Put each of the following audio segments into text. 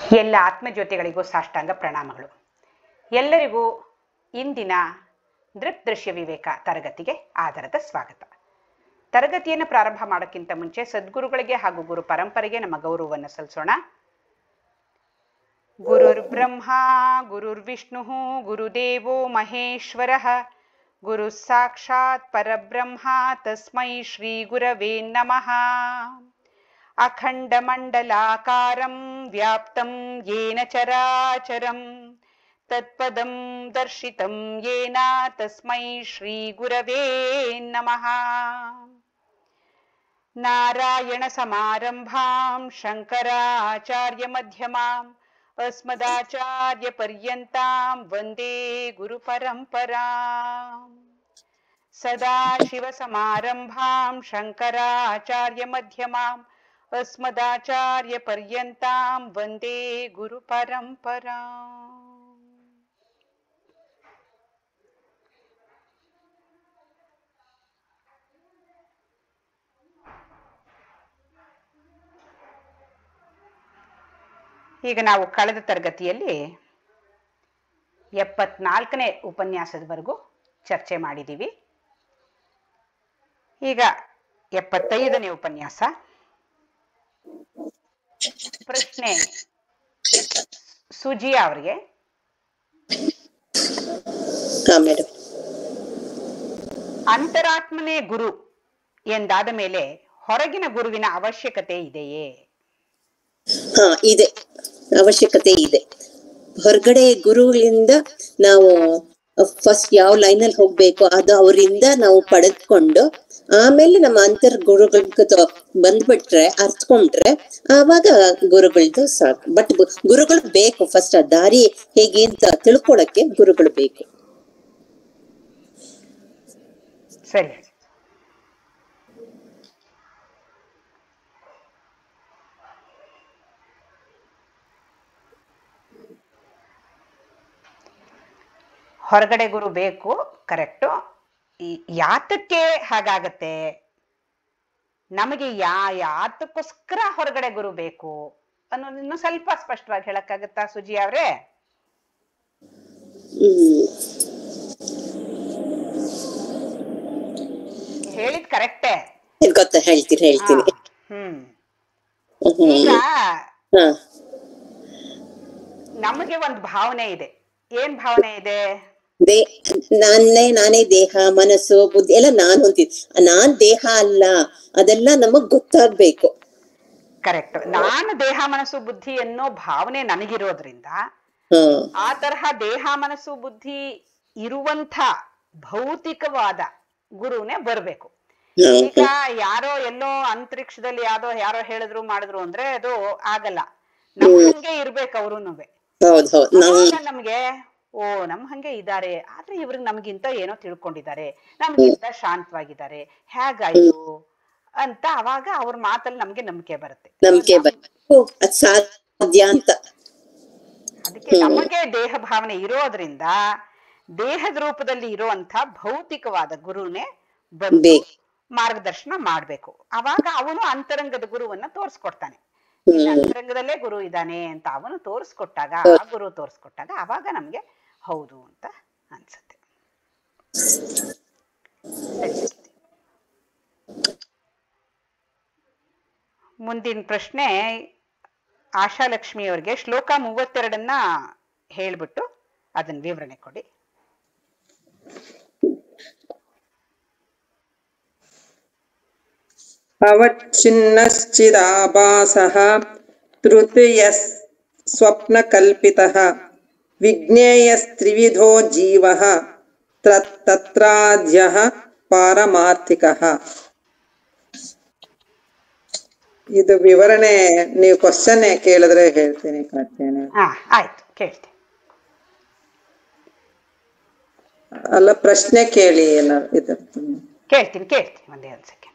ಎಲ್ಲ ಆತ್ಮಜ್ಯೋತಿಗಳಿಗೂ ಸಾಷ್ಟಾಂಗ ಪ್ರಣಾಮಗಳು ಎಲ್ಲರಿಗೂ ಇಂದಿನ ದೃಕ್ ದೃಶ್ಯ ವಿವೇಕ ತರಗತಿಗೆ ಆಧಾರದ ಸ್ವಾಗತ ತರಗತಿಯನ್ನು ಪ್ರಾರಂಭ ಮಾಡೋಕ್ಕಿಂತ ಮುಂಚೆ ಸದ್ಗುರುಗಳಿಗೆ ಹಾಗೂ ಗುರು ಪರಂಪರೆಗೆ ನಮ್ಮ ಗೌರವವನ್ನು ಸಲ್ಲಿಸೋಣ ಗುರುರ್ ಬ್ರಹ್ಮ ಗುರುರ್ ವಿಷ್ಣು ಗುರುದೇವೋ ಮಹೇಶ್ವರ ಗುರು ಸಾಕ್ಷಾತ್ ಪರಬ್ರಹ್ಮ ತಸ್ಮೈ ಶ್ರೀ ಗುರವೇ ನಮಃ अखण्डमण्डलाकारं व्याप्तं येन चराचरं तत्पदं दर्शितं येन तस्मै श्रीगुरवे नमः नारायणसमारम्भां शङ्कराचार्यमध्यमाम् अस्मदाचार्यपर्यन्तां वन्दे गुरुपरम्पराम् सदाशिवसमारम्भां शङ्कराचार्यमध्यमाम् अस्मदाचार्यपर्यन्तां वन्दे गुरुपरम्परा ಈಗ ನಾವು ಕಳೆದ ತರಗತಿಯಲ್ಲಿ ಎಪ್ಪತ್ನಾಲ್ಕನೇ ಉಪನ್ಯಾಸದವರೆಗೂ ಚರ್ಚೆ ಮಾಡಿದ್ದೀವಿ ಈಗ ಎಪ್ಪತ್ತೈದನೇ ಉಪನ್ಯಾಸ ಪ್ರಶ್ನೆ ಸುಜಿಯಾ ಅವರಿಗೆ ಹಾ ಮೇಡಮ್ ಅಂತರಾತ್ಮನೇ ಗುರು ಎಂದಾದ ಮೇಲೆ ಹೊರಗಿನ ಗುರುವಿನ ಅವಶ್ಯಕತೆ ಇದೆಯೇ ಹಾ ಇದೆ ಅವಶ್ಯಕತೆ ಇದೆ ಹೊರಗಡೆ ಗುರುಗಳಿಂದ ನಾವು ಫಸ್ಟ್ ಯಾವ ಲೈನ್ ಅಲ್ಲಿ ಹೋಗ್ಬೇಕು ಅದು ಅವರಿಂದ ನಾವು ಪಡೆದ್ಕೊಂಡು ಆಮೇಲೆ ನಮ್ಮ ಅಂತರ್ ಗುರುಗಳ ಬಂದ್ಬಿಟ್ರೆ ಅರ್ತ್ಕೊಂಡ್ರೆ ಆವಾಗ ಗುರುಗಳದ್ದು ಸಾಕು ಬಟ್ ಗುರುಗಳು ಬೇಕು ಫಸ್ಟ್ ಆ ದಾರಿ ಹೇಗೆ ಅಂತ ತಿಳ್ಕೊಳಕ್ಕೆ ಗುರುಗಳು ಬೇಕು ಸರಿ ಹೊರಗಡೆ ಗುರು ಬೇಕು ಕರೆಕ್ಟು ಯಾತಕ್ಕೆ ಹಾಗಾಗತ್ತೆ ನಮಗೆ ಯಾ ಯಾತಕ್ಕೋಸ್ಕರ ಹೊರಗಡೆ ಗುರು ಬೇಕು ಅನ್ನೋದನ್ನು ಸ್ವಲ್ಪ ಸ್ಪಷ್ಟವಾಗಿ ಹೇಳಕ್ಕಾಗತ್ತಾ ಸುಜಿ ಅವ್ರೆ ಹ್ಮ್ ಹೇಳಿದ್ ಕರೆಕ್ಟೇ ಇದ್ ಗೊತ್ತಾ ಹೇಳ್ತೀನಿ ಹೇಳ್ತೀನಿ ಹ್ಮ್ ಹ್ಮ್ ಈಗ ಹಾ ನಮಗೆ ಒಂದು ಭಾವನೆ ಇದೆ ಏನ್ ಭಾವನೆ ಇದೆ ದೇ ನಾನೇ ನಾನೇ ದೇಹ ಮನಸ್ಸು ಬುದ್ಧಿ ಎಲ್ಲ ನಾನು ಅಂತೀನಿ ನಾನ್ ದೇಹ ಅಲ್ಲ ಅದೆಲ್ಲ ನಮಗ್ ಗೊತ್ತಾಗ್ಬೇಕು ಕರೆಕ್ಟ್ ನಾನು ದೇಹ ಮನಸ್ಸು ಬುದ್ಧಿ ಅನ್ನೋ ಭಾವನೆ ನನಗಿರೋದ್ರಿಂದ ಹಾ ಆ ತರಹ ದೇಹ ಮನಸ್ಸು ಬುದ್ಧಿ ಇರುವಂಥ ಭೌತಿಕವಾದ ಗುರುನೇ ಬರ್ಬೇಕು ಹಾ, ಈಗ ಯಾರೋ ಎಲ್ಲೋ ಅಂತರಿಕ್ಷದಲ್ಲಿ ಯಾವ್ದೋ ಯಾರೋ ಹೇಳಿದ್ರು ಮಾಡಿದ್ರು ಅಂದ್ರೆ ಅದು ಆಗಲ್ಲ ನಮ್ ಹಂಗೆ ಇರ್ಬೇಕು ಅವ್ರುನುವೆ ಹೌದ್ ಹೌದ್ ನಾವು ಆವಾಗ ನಮ್ಗೆ ಓ ನಮ್ ಹಂಗೆ ಇದಾರೆ ಆದ್ರೆ ಇವ್ರಿಗೆ ನಮ್ಗಿಂತ ಏನೋ ತಿಳ್ಕೊಂಡಿದ್ದಾರೆ ನಮ್ಗಿಂತ ಶಾಂತವಾಗಿದ್ದಾರೆ ಹೇಗಾಯ್ತು ಅಂತ ಅವಾಗ ಅವ್ರ ಮಾತಲ್ಲಿ ನಮ್ಗೆ ನಂಬಿಕೆ ಬರುತ್ತೆ ನಂಬಿಕೆ ಬರ್ಬೇಕು ಅದ್ ಸಾಧ್ಯ ಅಂತ ಅದಕ್ಕೆ ನಮಗೆ ದೇಹ ಭಾವನೆ ಇರೋದ್ರಿಂದ ದೇಹದ ರೂಪದಲ್ಲಿ ಇರುವಂತ ಭೌತಿಕವಾದ ಗುರುನೇ ಬಂದು ಬೇಕು ಮಾರ್ಗದರ್ಶನ ಮಾಡ್ಬೇಕು ಅವಾಗ ಅವನು ಅಂತರಂಗದ ಗುರುವನ್ನ ತೋರಿಸ್ಕೊಡ್ತಾನೆ ಹ್ಮ್ ಇಲ್ಲಿ ಅಂತರಂಗದಲ್ಲೇ ಗುರು ಇದ್ದಾನೆ ಅಂತ ಅವನು ತೋರಿಸ್ಕೊಟ್ಟಾಗ ಆ ಗುರು ತೋರಿಸ್ಕೊಟ್ಟಾಗ ಅವಾಗ ನಮ್ಗೆ ಹೌದು ಅಂತ ಅನ್ಸುತ್ತೆ ಸರಿ. ಮುಂದಿನ ಪ್ರಶ್ನೆ ಆಶಾಲಕ್ಷ್ಮಿ ಅವರಿಗೆ ಶ್ಲೋಕ ಮೂವತ್ತೆರಡನ್ನ ಹೇಳ್ಬಿಟ್ಟು ಅದನ್ನ ವಿವರಣೆ ಕೊಡಿ अवच्छिन्नश्चिदाभासः तृतीयः स्वप्नकल्पितः विज्ञेयस्त्रिविधो जीवः त्र- तत्राद्यः ಪಾರಮಾರ್ಥಿಕಃ ಇದು ವಿವರಣೆ ನೀವು ಕ್ವಶನ್ ಕೇಳಿದ್ರೆ ಹೇಳ್ತೀನಿ ಕಾರ್ತೇನೆ ಹಾ ಆಯ್ತು ಕೇಳ್ತೆ ಅಲ್ಲ ಪ್ರಶ್ನೆ ಕೇಳಿ ಏನ ಇದಕ್ಕೆ ಕೇಳ್ತೀನಿ ಕೇಳ್ತೀನಿ ಒಂದೇ ಒಂದು ಸೆಕೆಂಡ್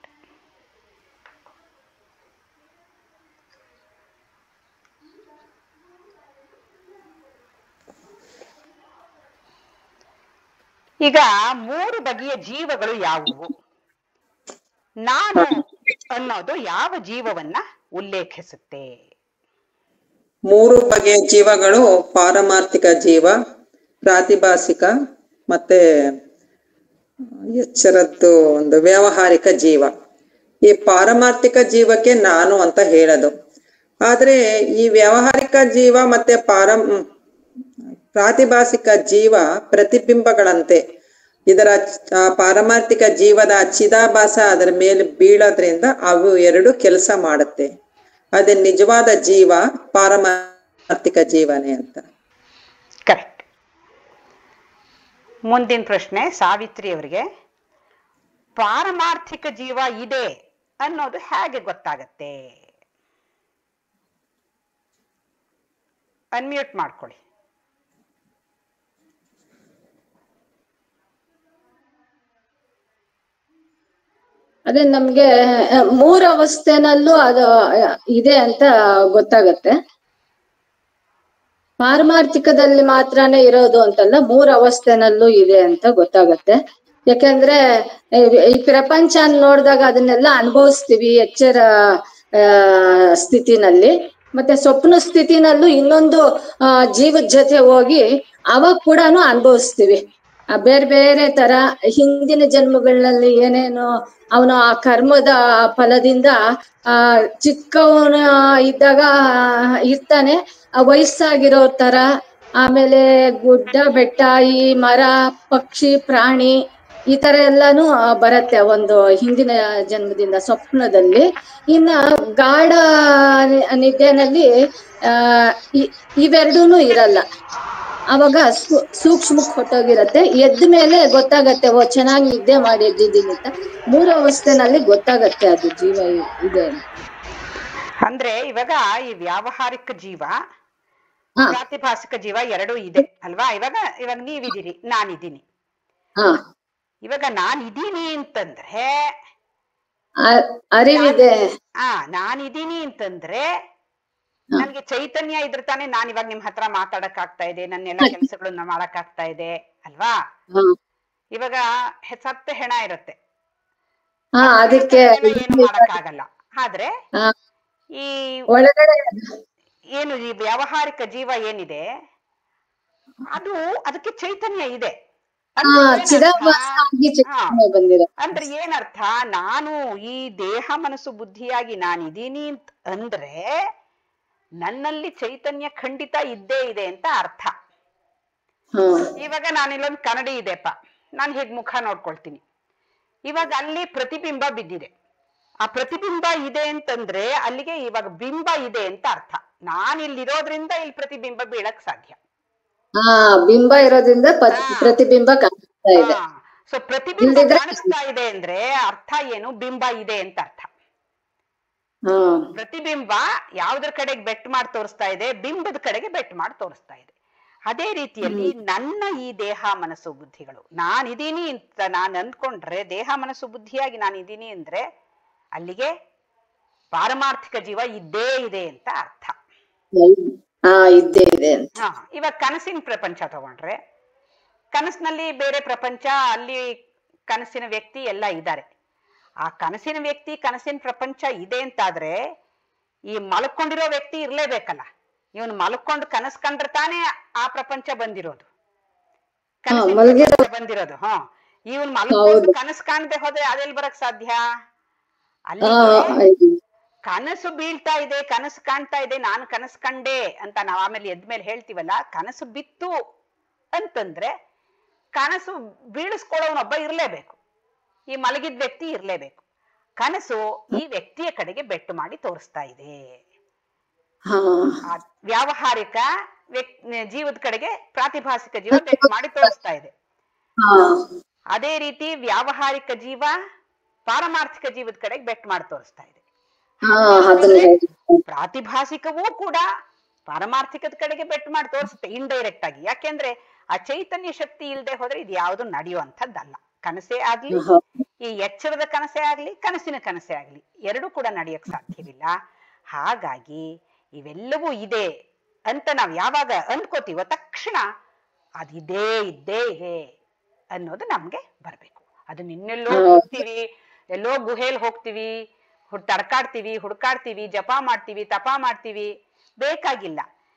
ಈಗ ಮೂರು ಬಗೆಯ ಜೀವಗಳು ಯಾವುವು ನಾನು ಅನ್ನೋದು ಯಾವ ಜೀವವನ್ನ ಉಲ್ಲೇಖಿಸುತ್ತೆ ಮೂರು ಬಗೆಯ ಜೀವಗಳು ಪಾರಮಾರ್ಥಿಕ ಜೀವ ಪ್ರಾತಿಭಾಸಿಕ ಮತ್ತೆ ಎಚ್ಚರದ್ದು ಒಂದು ವ್ಯಾವಹಾರಿಕ ಜೀವ ಈ ಪಾರಮಾರ್ಥಿಕ ಜೀವಕ್ಕೆ ನಾನು ಅಂತ ಹೇಳೋದು ಆದ್ರೆ ಈ ವ್ಯಾವಹಾರಿಕ ಜೀವ ಮತ್ತೆ ಪಾರಂ ಪ್ರಾತಿಭಾಸಿಕ ಜೀವ ಪ್ರತಿಬಿಂಬಗಳಂತೆ ಇದರ ಆ, ಪಾರಮಾರ್ಥಿಕ ಜೀವದ ಚಿದಾಭಾಸ ಅದರ ಮೇಲೆ ಬೀಳೋದ್ರಿಂದ ಅವು ಎರಡು ಕೆಲಸ ಮಾಡುತ್ತೆ ಅದೇ ನಿಜವಾದ ಜೀವ ಪಾರಮಾರ್ಥಿಕ ಜೀವನೇ ಅಂತ ಕರೆಕ್ಟ್ ಮುಂದಿನ ಪ್ರಶ್ನೆ ಸಾವಿತ್ರಿ ಅವರಿಗೆ ಪಾರಮಾರ್ಥಿಕ ಜೀವ ಇದೆ ಅನ್ನೋದು ಹೇಗೆ ಗೊತ್ತಾಗತ್ತೆ ಅನ್ಮ್ಯೂಟ್ ಮಾಡ್ಕೊಳ್ಳಿ ಅದೇ ನಮ್ಗೆ ಆ, ಮೂರು ಅವಸ್ಥೆನಲ್ಲೂ ಅದು ಆ, ಇದೆ ಅಂತ ಗೊತ್ತಾಗತ್ತೆ ಪಾರಮಾರ್ಥಿಕದಲ್ಲಿ ಮಾತ್ರನೇ ಇರೋದು ಅಂತಲ್ಲ ಮೂರು ಅವಸ್ಥೆನಲ್ಲೂ ಇದೆ ಅಂತ ಗೊತ್ತಾಗತ್ತೆ ಯಾಕಂದ್ರೆ ಈ- ಈ ಪ್ರಪಂಚ ನೋಡಿದಾಗ ಅದನ್ನೆಲ್ಲ ಅನುಭವಿಸ್ತೀವಿ ಎಚ್ಚರ ಆ, ಸ್ಥಿತಿನಲ್ಲಿ ಮತ್ತೆ ಸ್ವಪ್ನ ಸ್ಥಿತಿನಲ್ಲೂ ಇನ್ನೊಂದು ಆ, ಜೀವದ ಜೊತೆ ಹೋಗಿ ಅವಾಗ ಕೂಡ ಅನುಭವಿಸ್ತೀವಿ ಆ ಬೇರೆ ಬೇರೆ ತರ ಹಿಂದಿನ ಜನ್ಮಗಳಲ್ಲಿ ಏನೇನು ಅವನು ಆ ಕರ್ಮದ ಫಲದಿಂದ ಆ ಚಿಕ್ಕವನ ಇದ್ದಾಗ ಇರ್ತಾನೆ ಆ ವಯಸ್ಸಾಗಿರೋ ತರ ಆಮೇಲೆ ಗುಡ್ಡ ಬೆಟ್ಟ ಈ ಮರ ಪಕ್ಷಿ ಪ್ರಾಣಿ ಈ ತರ ಎಲ್ಲಾನು ಆ, ಬರತ್ತೆ ಒಂದು ಹಿಂದಿನ ಜನ್ಮದಿಂದ ಸ್ವಪ್ನದಲ್ಲಿ ಇನ್ನ ಗಾಢ ನಿ- ನಿದ್ದೆನಲ್ಲಿ ಆ ಇ- ಇವೆರಡೂನು ಇರಲ್ಲ ಅವಾಗ ಸೂ- ಸೂಕ್ಷ್ಮಕ್ಕೆ ಹೊಟ್ಟೋಗಿರತ್ತೆ ಎದ್ದ ಮೇಲೆ ಗೊತ್ತಾಗತ್ತೆ ಓ ಚೆನ್ನಾಗಿ ನಿದ್ದೆ ಮಾಡಿ ಎದ್ದಿದ್ದೀನಿ ಅಂತ ಮೂರು ಅವಸ್ಥೆನಲ್ಲಿ ಗೊತ್ತಾಗತ್ತೆ ಅದು ಜೀವ ಇ- ಇದೆ ಅಂತ. ಅಂದ್ರೆ ಇವಾಗ ಈ ವ್ಯಾವಹಾರಿಕ ಜೀವ ಹಾ ಪ್ರಾತಿಭಾಸಿಕ ಜೀವ ಎರಡೂ ಇದೆ ಅಲ್ವಾ ಇವಾಗ ಇವಾಗ ನೀವಿದ್ದೀರಿ ನಾನಿದ್ದೀನಿ ಹಾ ಇವಾಗ ನಾನಿದ್ದೀನಿ ಅಂತಂದ್ರೆ ಆ- ಅರಿವಿದೆ ಆ ನಾನಿದ್ದೀನಿ ಅಂತಂದ್ರೆ ನನ್ಗೆ ಚೈತನ್ಯ ಇದ್ರೆ ತಾನೇ ನಾನ್ ಇವಾಗ ನಿಮ್ ಹತ್ರ ಮಾತಾಡಕ್ ಆಗ್ತಾ ಇದೆ ನನ್ನ ಎಲ್ಲ ಕೆಲಸಗಳನ್ನ ಮಾಡಕ್ ಆಗ್ತಾ ಇದೆ ಅಲ್ವಾ ಹಾ ಇವಾಗ ಹೆ- ಸತ್ತ ಹೆಣ ಇರುತ್ತೆ ಹಾ ಅದಕ್ಕೆ ಏನು ಮಾಡಕ್ ಆಗಲ್ಲ ಆದ್ರೆ ಹಾ, ಈ ಒಳಗಡೆ ಏನು ಈ ವ್ಯಾವಹಾರಿಕ ಜೀವ ಏನಿದೆ ಅದು ಅದಕ್ಕೆ ಚೈತನ್ಯ ಇದೆ ಹಾ ಅಂದ್ರೆ ಏನರ್ಥ? ಚಿದಾಭಾಸ ಆಗಿ ಚೈತನ್ಯ ಬಂದಿದೆ ಅಂದ್ರೆ ಏನರ್ಥ ನಾನು ಈ ದೇಹ ಮನಸ್ಸು ಬುದ್ಧಿಯಾಗಿ ನಾನಿದ್ದೀನಿ ಅಂತ ಅಂದ್ರೆ ನನ್ನಲ್ಲಿ ಚೈತನ್ಯ ಖಂಡಿತ ಇದ್ದೇ ಇದೆ ಅಂತ ಅರ್ಥ ಹಾ ಇವಾಗ ನಾನಿಲ್ಲೊಂದು ಕನ್ನಡಿ ಇದೆಪ್ಪ ನಾನು ಹೀಗೆ ಮುಖ ನೋಡ್ಕೊಳ್ತೀನಿ ಇವಾಗ ಅಲ್ಲಿ ಪ್ರತಿಬಿಂಬ ಬಿದ್ದಿದೆ ಆ ಪ್ರತಿಬಿಂಬ ಇದೆ ಅಂತಂದ್ರೆ ಅಲ್ಲಿಗೆ ಇವಾಗ ಬಿಂಬ ಇದೆ ಅಂತ ಅರ್ಥ ನಾನು ಇಲ್ಲಿರೋದ್ರಿಂದ ಇಲ್ಲಿ ಪ್ರತಿಬಿಂಬ ಬೀಳಕ್ ಸಾಧ್ಯ ಹಾ ಬಿಂಬ ಇರೋದ್ರಿಂದ ಪ- ಪ್ರತಿಬಿಂಬ ಕಾಣಿಸ್ತಾ ಇದೆ ಸೊ ಪ್ರತಿಬಿಂಬ ಇಲ್ದಿದ್ರೆ- ಕಾಣಿಸ್ತಾ ಇದೆ ಅಂದ್ರೆ ಅರ್ಥ ಏನು ಬಿಂಬ ಇದೆ ಅಂತ ಅರ್ಥ ಹಾ ಪ್ರತಿಬಿಂಬ ಯಾವ್ದ್ರ ಕಡೆಗೆ ಬೆಟ್ ಮಾಡಿ ತೋರಿಸ್ತಾ ಇದೆ ಬಿಂಬದ ಕಡೆಗೆ ಬೆಟ್ ಮಾಡಿ ತೋರಿಸ್ತಾ ಇದೆ ಅದೇ ರೀತಿಯಲ್ಲಿ ನನ್ನ ಈ ದೇಹ ಮನಸ್ಸು ಬುದ್ಧಿಗಳು ನಾನಿದ್ದೀನಿ ಅಂತ ನಾನು ಅಂದ್ಕೊಂಡ್ರೆ ದೇಹ ಮನಸ್ಸು ಬುದ್ಧಿಯಾಗಿ ನಾನಿದ್ದೀನಿ ಅಂದ್ರೆ ಅಲ್ಲಿಗೆ ಪಾರಮಾರ್ಥಿಕ ಜೀವ ಇದ್ದೇ ಇದೆ ಅಂತ ಅರ್ಥ ಹಾ ಇದ್ದೇ ಇದೆ ಅಂತ ಹಾ ಇವಾಗ ಕನಸಿನ ಪ್ರಪಂಚ ತಗೊಂಡ್ರೆ ಕನಸಿನಲ್ಲಿ ಬೇರೆ ಪ್ರಪಂಚ ಅಲ್ಲಿ ಕನಸಿನ ವ್ಯಕ್ತಿ ಎಲ್ಲ ಇದ್ದಾರೆ ಆ ಕನಸಿನ ವ್ಯಕ್ತಿ ಕನಸಿನ ಪ್ರಪಂಚ ಇದೆ ಅಂತಾದ್ರೆ ಈ ಮಲ್ಕೊಂಡಿರೋ ವ್ಯಕ್ತಿ ಇರ್ಲೇಬೇಕಲ್ಲ ಇವನು ಮಲ್ಕೊಂಡು ಕನಸು ಕಂಡ್ರೆ ತಾನೇ ಆ ಪ್ರಪಂಚ ಬಂದಿರೋದು ಕನಸಿನ ಮಲಗಿರೋ- ಪ್ರಪಂಚ ಬಂದಿರೋದು ಹಾ ಇವನ್ ಮಲ್ಕೊಂಡು ಹೌದು. ಕನಸು ಕಾಣದೆ ಹೋದ್ರೆ ಅದೆಲ್ಲಿ ಬರಕ್ ಸಾಧ್ಯ ಹಾ ಅಲ್ಲಿ ಇದು. ಕನಸು ಬೀಳ್ತಾ ಇದೆ ಕನಸು ಕಾಣ್ತಾ ಇದೆ ನಾನು ಕನಸು ಕಂಡೆ ಅಂತ ನಾವ್ ಆಮೇಲೆ ಎದ್ಮೇಲೆ ಹೇಳ್ತೀವಲ್ಲ ಕನಸು ಬಿತ್ತು ಅಂತಂದ್ರೆ ಕನಸು ಬೀಳಿಸ್ಕೊಳ್ಳೋನೊಬ್ಬ ಇರ್ಲೇಬೇಕು ಈ ಮಲಗಿದ ವ್ಯಕ್ತಿ ಇರ್ಲೇಬೇಕು ಕನಸು ಈ ವ್ಯಕ್ತಿಯ ಕಡೆಗೆ ಬೆಟ್ಟು ಮಾಡಿ ತೋರಿಸ್ತಾ ಇದೆ ಹಾ ಆ ವ್ಯಾವಹಾರಿಕ ವ್ಯಕ್ ಜೀವದ ಕಡೆಗೆ ಪ್ರಾತಿಭಾಸಿಕ ಜೀವ ಬೆಟ್ಟು ಮಾಡಿ ತೋರಿಸ್ತಾ ಇದೆ ಹಾ ಅದೇ ರೀತಿ ವ್ಯಾವಹಾರಿಕ ಜೀವ ಪಾರಮಾರ್ಥಿಕ ಜೀವದ ಕಡೆಗೆ ಬೆಟ್ಟು ಮಾಡಿ ತೋರಿಸ್ತಾ ಇದೆ ಹಾ ಅದನ್ನ ಹೇಳಿ ಪ್ರಾತಿಭಾಸಿಕವೂ ಕೂಡ ಪಾರಮಾರ್ಥಿಕದ ಕಡೆಗೆ ಬೆಟ್ಟು ಮಾಡಿ ತೋರಿಸುತ್ತೆ ಇಂಡೈರೆಕ್ಟ್ ಆಗಿ ಯಾಕೆಂದ್ರೆ ಆ ಚೈತನ್ಯ ಶಕ್ತಿ ಇಲ್ಲದೆ ಹೋದ್ರೆ ಇದು ಯಾವುದು ನಡೆಯುವಂಥದ್ದಲ್ಲ ಕನಸೇ ಆಗ್ಲಿ ಹಾ. ಈ ಎಚ್ಚರದ ಕನಸೇ ಆಗ್ಲಿ ಕನಸಿನ ಕನಸೇ ಆಗ್ಲಿ ಎರಡೂ ಕೂಡ ನಡೆಯಕ್ ಸಾಧ್ಯವಿಲ್ಲ ಹಾಗಾಗಿ ಇವೆಲ್ಲವೂ ಇದೆ ಅಂತ ನಾವ್ ಯಾವಾಗ ಅಂದ್ಕೋತೀವೋ ತಕ್ಷಣ ಅದಿದೇ ಇದ್ದೇ ಇದೆ ಅನ್ನೋದು ನಮ್ಗೆ ಬರ್ಬೇಕು ಅದು ನಿನ್ನೆಲ್ಲೋ ಹೌದು. ಹೋಗ್ತೀವಿ ಎಲ್ಲೋ ಗುಹೆಲ್ ಹೋಗ್ತೀವಿ ಹುಡ್ ತಡ್ಕಾಡ್ತೀವಿ ಹುಡ್ಕಾಡ್ತೀವಿ ಜಪ ಮಾಡ್ತೀವಿ ತಪ ಮಾಡ್ತೀವಿ ಬೇಕಾಗಿಲ್ಲ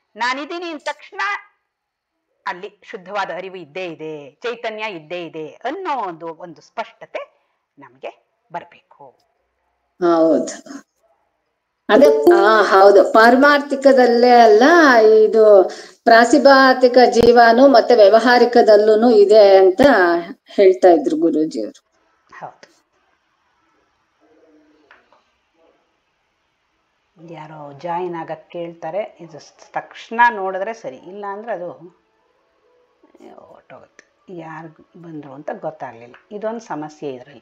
ನಾನಿದ್ದೀನಿ ಅಂದ ತಕ್ಷಣ ಅಲ್ಲಿ ಶುದ್ಧವಾದ ಅರಿವು ಇದ್ದೇ ಇದೆ ಚೈತನ್ಯ ಇದ್ದೇ ಇದೆ ಅನ್ನೋ ಒಂದು ಒಂದು ಸ್ಪಷ್ಟತೆ ನಮಗೆ ಬರಬೇಕು ಹೌದು ಅದೇ ಆ ಹೌದು ಪಾರಮಾರ್ಥಿಕದಲ್ಲೇ ಅಲ್ಲ ಇದು ಪ್ರಾತಿಭಾತಿಕ ಜೀವನು ಮತ್ತೆ ವ್ಯವಹಾರಿಕದಲ್ಲೂ ಇದೆ ಅಂತ ಹೇಳ್ತಾ ಇದ್ರು ಗುರೂಜಿಯವರು ಹೌದು ಯಾರೋ ಜಾಯಿನ್ ಆಗಕ್ಕೆ ಕೇಳ್ತಾರೆ ಇದು ತಕ್ಷಣ ನೋಡಿದ್ರೆ ಸರಿ ಇಲ್ಲ ಅಂದ್ರೆ ಅದು ಹೊಟ್ಟೋಗುತ್ತೆ ಯಾರು ಬಂದರು ಅಂತ ಗೊತ್ತಾಗಲಿಲ್ಲ ಇದೊಂದು ಸಮಸ್ಯೆ ಇದರಲ್ಲಿ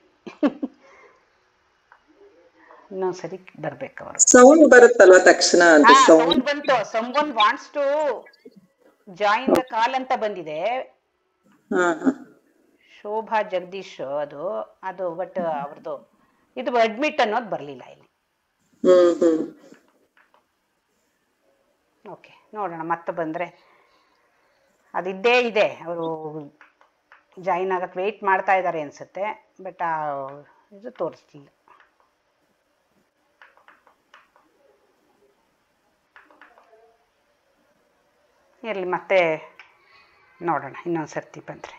ಇನ್ನೊಂದ್ಸರಿ ಬರ್ಬೇಕು ಅವರು ಸೌಂಡ್ ಬರುತ್ತಲ್ವಾ ತಕ್ಷಣ ಅಂತ ಸೌಂಡ್ ಸೌಂಡ್ ಬಂತು someone wants to join the call ಅಂತ ಬಂದಿದೆ ಹಾ ಹಾ ಶೋಭಾ ಜಗದೀಶ್ ಅದು ಅದು ಬಟ್ ಅವ್ರದ್ದು ಇದು ಅಡ್ಮಿಟ್ ಅನ್ನೋದು ಬರಲಿಲ್ಲ ಇಲ್ಲಿ ಹ್ಮ್ ಹ್ಮ್ ಓಕೆ ನೋಡೋಣ ಮತ್ತೆ ಬಂದರೆ ಅದಿದ್ದೇ ಇದೆ ಅವರು ಜಾಯಿನ್ ಆಗಕ್ಕೆ ವೆಯ್ಟ್ ಮಾಡ್ತಾ ಇದ್ದಾರೆ ಅನಿಸುತ್ತೆ ಬಟ್ ಆ ಇದು ತೋರಿಸ್ತಿಲ್ಲ ಇರಲಿ ಮತ್ತೆ ನೋಡೋಣ ಇನ್ನೊಂದು ಸರ್ತಿ ಬಂದರೆ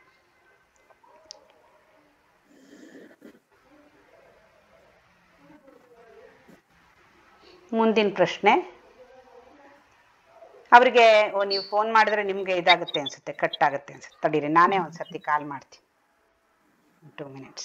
ಮುಂದಿನ ಪ್ರಶ್ನೆ ಅವರಿಗೆ ಓ ನೀವು ಫೋನ್ ಮಾಡಿದ್ರೆ ನಿಮಗೆ ಇದಾಗುತ್ತೆ ಅನ್ಸುತ್ತೆ ಕಟ್ ಆಗುತ್ತೆ ಅನ್ಸುತ್ತೆ ತಡೀರಿ ನಾನೇ ಒಂದು ಸರ್ತಿ ಕಾಲ್ ಮಾಡ್ತೀನಿ ಟೂ ಮಿನಿಟ್ಸ್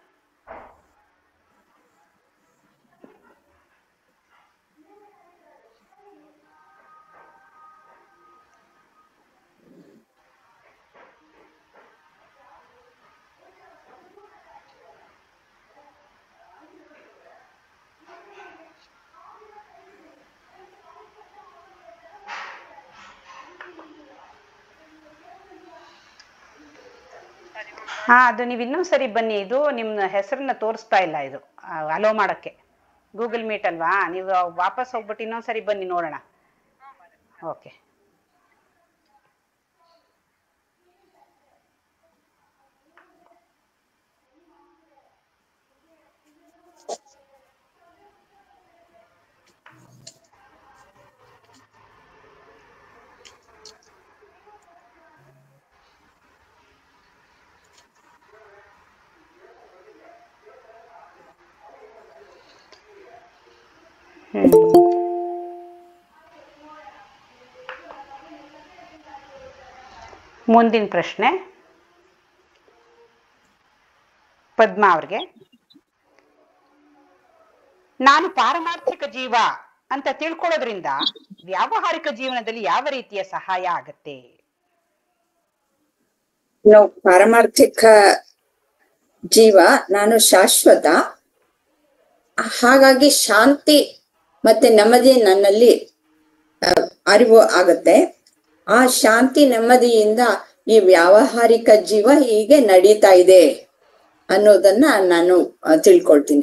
ಹಾ ಅದು ನೀವು ಇನ್ನೊಂದು ಸರಿ ಬನ್ನಿ ಇದು ನಿಮ್ಮ ಹೆಸರನ್ನ ತೋರಿಸ್ತಾ ಇಲ್ಲ ಇದು ಅಲೋ ಮಾಡಕ್ಕೆ ಗೂಗಲ್ ಮೀಟ್ ಅಲ್ವಾ ನೀವು ವಾಪಸ್ ಹೋಗ್ಬಿಟ್ಟು ಇನ್ನೊಂದು ಸರಿ ಬನ್ನಿ ನೋಡೋಣ ಓಕೆ ಹ್ಮ್ ಮುಂದಿನ ಪ್ರಶ್ನೆ ಪದ್ಮಾ ಅವ್ರಿಗೆ ನಾನು ಪಾರಮಾರ್ಥಿಕ ಜೀವ ಅಂತ ತಿಳ್ಕೊಳ್ಳೋದ್ರಿಂದ ವ್ಯಾವಹಾರಿಕ ಜೀವನದಲ್ಲಿ ಯಾವ ರೀತಿಯ ಸಹಾಯ ಆಗತ್ತೆ ನಾವು ಪಾರಮಾರ್ಥಿಕ ಜೀವ ನಾನು ಶಾಶ್ವತ ಹಾಗಾಗಿ ಶಾಂತಿ ಮತ್ತೆ ನೆಮ್ಮದಿ ನನ್ನಲ್ಲಿ ಆ, ಅರಿವು ಆಗತ್ತೆ ಆ ಶಾಂತಿ ನೆಮ್ಮದಿಯಿಂದ ಈ ವ್ಯಾವಹಾರಿಕ ಜೀವ ಹೀಗೆ ನಡೀತಾ ಇದೆ ಅನ್ನೋದನ್ನ ನಾನು ಆ, ತಿಳ್ಕೊಳ್ತೀನಿ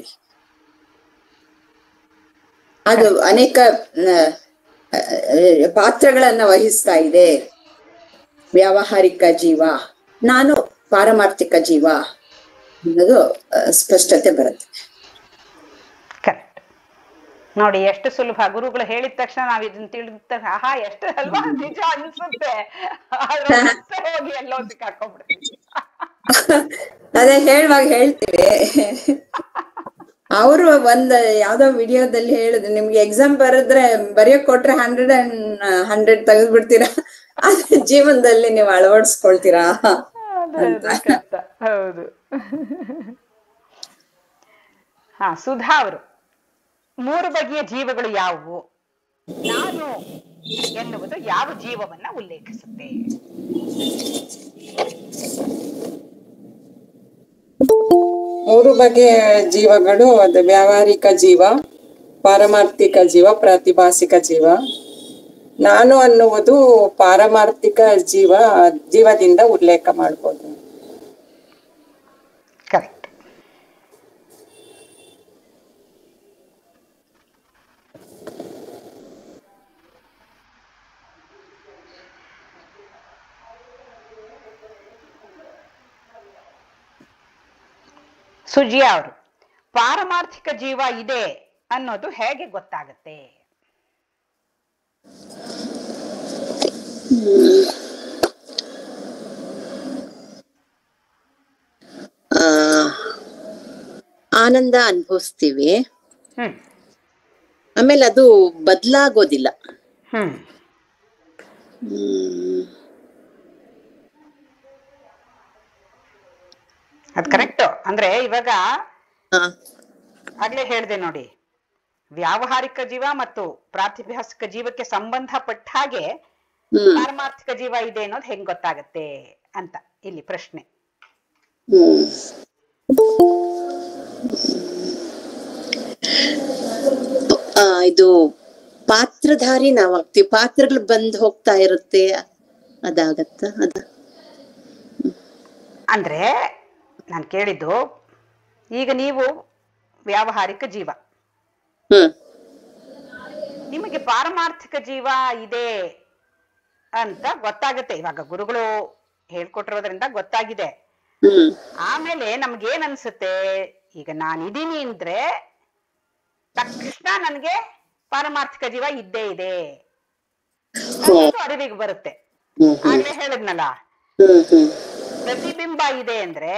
ಅದು ಅನೇಕ ಆ, ಆ, ಪಾತ್ರಗಳನ್ನ ವಹಿಸ್ತಾ ಇದೆ ವ್ಯಾವಹಾರಿಕ ಜೀವ ನಾನು ಪಾರಮಾರ್ಥಿಕ ಜೀವ ಅನ್ನೋದು ಆ, ಸ್ಪಷ್ಟತೆ ಬರುತ್ತೆ ಕರೆಕ್ಟ್ ನೋಡಿ ಎಷ್ಟು ಸುಲಭ ಗುರುಗಳು ಹೇಳಿದ ತಕ್ಷಣ ನಾವ್ ಇದನ್ನ ತಿಳಿದ ಆಹಾ ಎಷ್ಟು ಅಲ್ವಾ ನಿಜ ಅನ್ಸುತ್ತೆ ಆದ್ರೆ ಮತ್ತೆ ಹೋಗಿ ಎಲ್ಲೋ ಸಿಕ್ಕಾಕೊಂಡ್ಬಿಡ್ತೀವಿ ಅದೇ ಹೇಳುವಾಗ ಹೇಳ್ತೀವಿ ಅವರು ಒಂದ್ ಯಾವ್ದೋ ವಿಡಿಯೋದಲ್ಲಿ ಹೇಳಿದ್ರು ನಿಮ್ಗೆ ಎಕ್ಸಾಮ್ ಬರೆದ್ರೆ ಬರೆಯಕ್ ಕೊಟ್ರೆ ಹಂಡ್ರೆಡ್ ಅಂಡ್ ಹಂಡ್ರೆಡ್ ತೆಗೆದು ಬಿಡ್ತೀರಾ ಆದ್ರೆ ಜೀವನದಲ್ಲಿ ನೀವು ಅಳವಡಿಸ್ಕೊಳ್ತೀರಾ ಕಷ್ಟ ಹೌದು ಹಾ ಸುಧಾ ಅವರು ಮೂರು ಬಗೆಯ ಜೀವಗಳು ಯಾವುವು ನಾನು ಎನ್ನುವುದು ಯಾವ ಜೀವವನ್ನ ಉಲ್ಲೇಖಿಸುತ್ತೆ ಮೂರು ಬಗೆಯ ಜೀವಗಳು ಅದು ವ್ಯಾವಹಾರಿಕ ಜೀವ ಪಾರಮಾರ್ಥಿಕ ಜೀವ ಪ್ರಾತಿಭಾಸಿಕ ಜೀವ ನಾನು ಅನ್ನುವುದು ಪಾರಮಾರ್ಥಿಕ ಜೀವ ಜೀವದಿಂದ ಉಲ್ಲೇಖ ಮಾಡ್ಬೋದು ಕರೆಕ್ಟ್ ಸುಜಿಯಾ ಅವರು ಪಾರಮಾರ್ಥಿಕ ಜೀವ ಇದೆ ಅನ್ನೋದು ಹೇಗೆ ಗೊತ್ತಾಗತ್ತೆ ಆ, ಆನಂದ ಅನುಭವಿಸ್ತೀವಿ ಹ್ಮ್ ಆಮೇಲೆ ಅದು ಬದಲಾಗೋದಿಲ್ಲ ಹ್ಮ್ ಅದ್ ಕರೆಕ್ಟ್ ಅಂದ್ರೆ ಇವಾಗ ಹಾ ಆಗ್ಲೇ ಹೇಳ್ದೆ ನೋಡಿ ವ್ಯಾವಹಾರಿಕ ಜೀವ ಮತ್ತು ಪ್ರಾತಿಭಾಸಿಕ ಜೀವಕ್ಕೆ ಸಂಬಂಧಪಟ್ಟ ಹಾಗೆ ಹ್ಮ್ ಪಾರಮಾರ್ಥಿಕ ಜೀವ ಇದೆ ಅನ್ನೋದು ಹೆಂಗ್ ಗೊತ್ತಾಗತ್ತೆ ಅಂತ ಇಲ್ಲಿ ಪ್ರಶ್ನೆ ಹ್ಮ್ ಆ, ಇದು ಪಾತ್ರಧಾರಿ ನಾವಾಗ್ತೀವಿ ಪಾತ್ರಗಳು ಬಂದ್ ಹೋಗ್ತಾ ಇರುತ್ತೆ ಅದಾಗತ್ತ ಅದ ಅಂದ್ರೆ ನಾನು ಕೇಳಿದ್ದು ಈಗ ನೀವು ವ್ಯಾವಹಾರಿಕ ಜೀವ ಹ್ಮ್ ನಿಮಗೆ ಪಾರಮಾರ್ಥಿಕ ಜೀವ ಇದೆ ಅಂತ ಗೊತ್ತಾಗುತ್ತೆ ಇವಾಗ ಗುರುಗಳು ಹೇಳ್ಕೊಟ್ಟಿರೋದ್ರಿಂದ ಗೊತ್ತಾಗಿದೆ ಹ್ಮ್ ಆಮೇಲೆ ನಮ್ಗೆ ಏನ್ ಅನ್ಸುತ್ತೆ ಈಗ ನಾನು ಇದೀನಿ ಅಂದ್ರೆ ತಕ್ಷಣ ನನ್ಗೆ ಪಾರಮಾರ್ಥಿಕ ಜೀವ ಇದ್ದೇ ಇದೆ ಅನ್ನೋದು ಅರಿವಿಗೆ ಬರುತ್ತೆ ಹ್ಮ್ ಹ್ಮ್ ಆಗ್ಲೇ ಹೇಳಿದ್ನಲ್ಲ ಹ್ಮ್ ಹ್ಮ್ ಪ್ರತಿಬಿಂಬ ಇದೆ ಅಂದ್ರೆ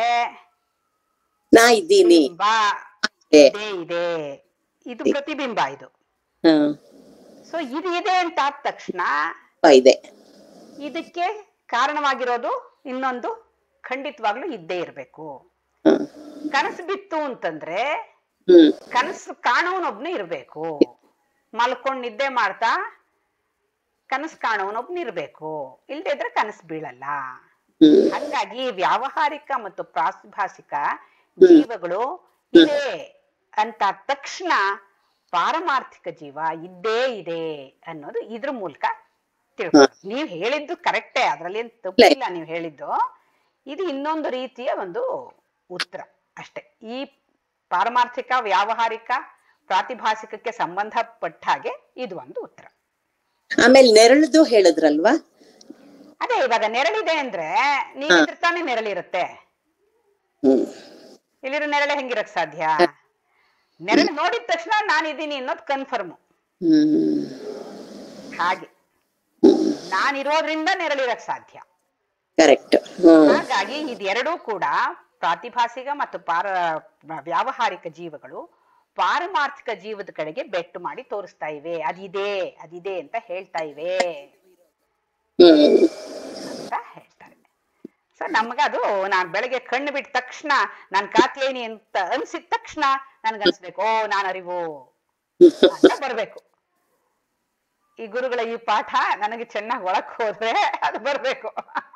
ನಾ ಇದ್ದೀನಿ ಬಿಂಬ ಇದೆ. ಇದೆ ಇದೆ ಇದು ಪ್ರತಿಬಿಂಬ ಇದು ಹಾ ಸೊ ಇದು ಇದೆ ಅಂತ ಆದ ತಕ್ಷಣ ಇದೆ ಇದಕ್ಕೆ ಕಾರಣವಾಗಿರೋದು ಇನ್ನೊಂದು ಖಂಡಿತವಾಗ್ಲೂ ಇದ್ದೇ ಇರ್ಬೇಕು ಹಾ ಕನಸು ಬಿತ್ತು ಅಂತಂದ್ರೆ ಹ್ಮ್ ಕನಸು ಕಾಣೋನೊಬ್ನು ಇರ್ಬೇಕು ಮಲ್ಕೊಂಡ್ ನಿದ್ದೆ ಮಾಡ್ತಾ ಕನಸು ಕಾಣೋನೊಬ್ನು ಇರ್ಬೇಕು ಇಲ್ದೇ ಇದ್ರೆ ಕನಸು ಬೀಳಲ್ಲ ಹ್ಮ್ ಹಂಗಾಗಿ ವ್ಯಾವಹಾರಿಕ ಮತ್ತು ಪ್ರಾತಿಭಾಸಿಕ ಜೀವಗಳು ಇದೆ ಅಂತ ತಕ್ಷಣ ಪಾರಮಾರ್ಥಿಕ ಜೀವ ಇದ್ದೇ ಇದೆ ಅನ್ನೋದು ಇದ್ರ ಮೂಲಕ ತಿಳ್ಕೊ ನೀವ್ ಹೇಳಿದ್ದು ಕರೆಕ್ಟೇ ಅದ್ರಲ್ಲಿ ಏನ್ ತಪ್ಪಿಲ್ಲ ನೀವು ಹೇಳಿದ್ದು ಇದು ಇನ್ನೊಂದು ರೀತಿಯ ಒಂದು ಉತ್ತರ ಅಷ್ಟೇ ಈ ಪಾರಮಾರ್ಥಿಕ ವ್ಯಾವಹಾರಿಕ ಪ್ರಾತಿಭಾಸಿಕಕ್ಕೆ ಸಂಬಂಧಪಟ್ಟ ಹಾಗೆ ಇದು ಒಂದು ಉತ್ತರ ಆಮೇಲೆ ನೆರಳದು ಹೇಳಿದ್ರಲ್ವಾ ಅದೇ ಇವಾಗ ನೆರಳಿದೆ ಅಂದ್ರೆ ನೀವಿದ್ರೆ ತಾನೇ ನೆರಳಿರುತ್ತೆ ಹ್ಮ್ ಇಲ್ಲಿರೋ ನೆರಳೆ ಹೆಂಗಿರಕ್ ಸಾಧ್ಯ ನೆರಳು ನೋಡಿದ ತಕ್ಷಣ ನಾನಿದ್ದೀನಿ ಅನ್ನೋದು ಕನ್ಫರ್ಮ್ ಹ್ಮ್ ಹಾಗೆ ನಾನಿರೋದ್ರಿಂದ ನೆರಳಿರಕ್ ಸಾಧ್ಯ ಕರೆಕ್ಟ್ ಹ್ಮ್ ಹಾಗಾಗಿ ಇದೆರಡೂ ಕೂಡ ಪ್ರಾತಿಭಾಸಿಕ ಮತ್ತು ಪಾರ ವ್ಯಾವಹಾರಿಕ ಜೀವಗಳು ಪಾರಮಾರ್ಥಿಕ ಜೀವದ ಕಡೆಗೆ ಬೆಟ್ಟು ಮಾಡಿ ತೋರಿಸ್ತಾ ಇವೆ ಅದಿದೆ ಅದಿದೆ ಅಂತ ಹೇಳ್ತಾ ಇವೆ ಹ್ಮ್ ಅಂತ ಹೇಳ್ತಾರೆ ಸೊ ನಮ್ಗದು ನಾನ್ ಬೆಳಗ್ಗೆ ಕಣ್ಣು ಬಿಟ್ಟ ತಕ್ಷಣ ನಾನ್ ಕಾತ್ಯೇನಿ ಅಂತ ಅನ್ಸಿದ ತಕ್ಷಣ ನನ್ಗನ್ಸ್ಬೇಕು ಓ ನಾನು ಅರಿವು ಅಂತ ಬರ್ಬೇಕು ಈ ಗುರುಗಳ ಈ ಪಾಠ ನನಗೆ ಚೆನ್ನಾಗಿ ಒಳಕ್ ಹೋದ್ರೆ ಅದು ಬರ್ಬೇಕು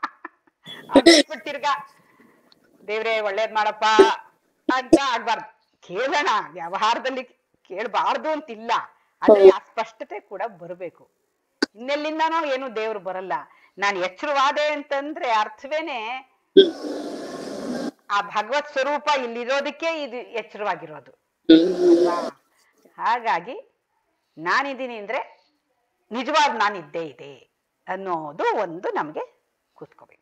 ಬಿಟ್ಟಿರ್ಗ ದೇವ್ರೇ ಒಳ್ಳೇದ್ ಮಾಡಪ್ಪ ಅಂತ ಆಗ್ಬಾರ್ದು ಕೇಳೋಣ ವ್ಯವಹಾರದಲ್ಲಿ ಕೇಳಬಾರ್ದು ಅಂತಿಲ್ಲ ಆದ್ರೆ ಆ ಸ್ಪಷ್ಟತೆ ಕೂಡ ಬರಬೇಕು ಇನ್ನೆಲ್ಲಿಂದಾನೋ ಏನು ದೇವ್ರು ಬರಲ್ಲ ನಾನು ಎಚ್ಚರವಾದೆ ಅಂತಂದ್ರೆ ಅರ್ಥವೇನೆ ಆ ಭಗವತ್ ಸ್ವರೂಪ ಇಲ್ಲಿರೋದಕ್ಕೆ ಇದು ಎಚ್ಚರವಾಗಿರೋದು ಅಲ್ವಾ ಹಾಗಾಗಿ ನಾನಿದ್ದೀನಿ ಅಂದ್ರೆ ನಿಜವಾದ ನಾನಿದ್ದೇ ಇದೆ ಅನ್ನೋದು ಒಂದು ನಮಗೆ ಕೂತ್ಕೋಬೇಕು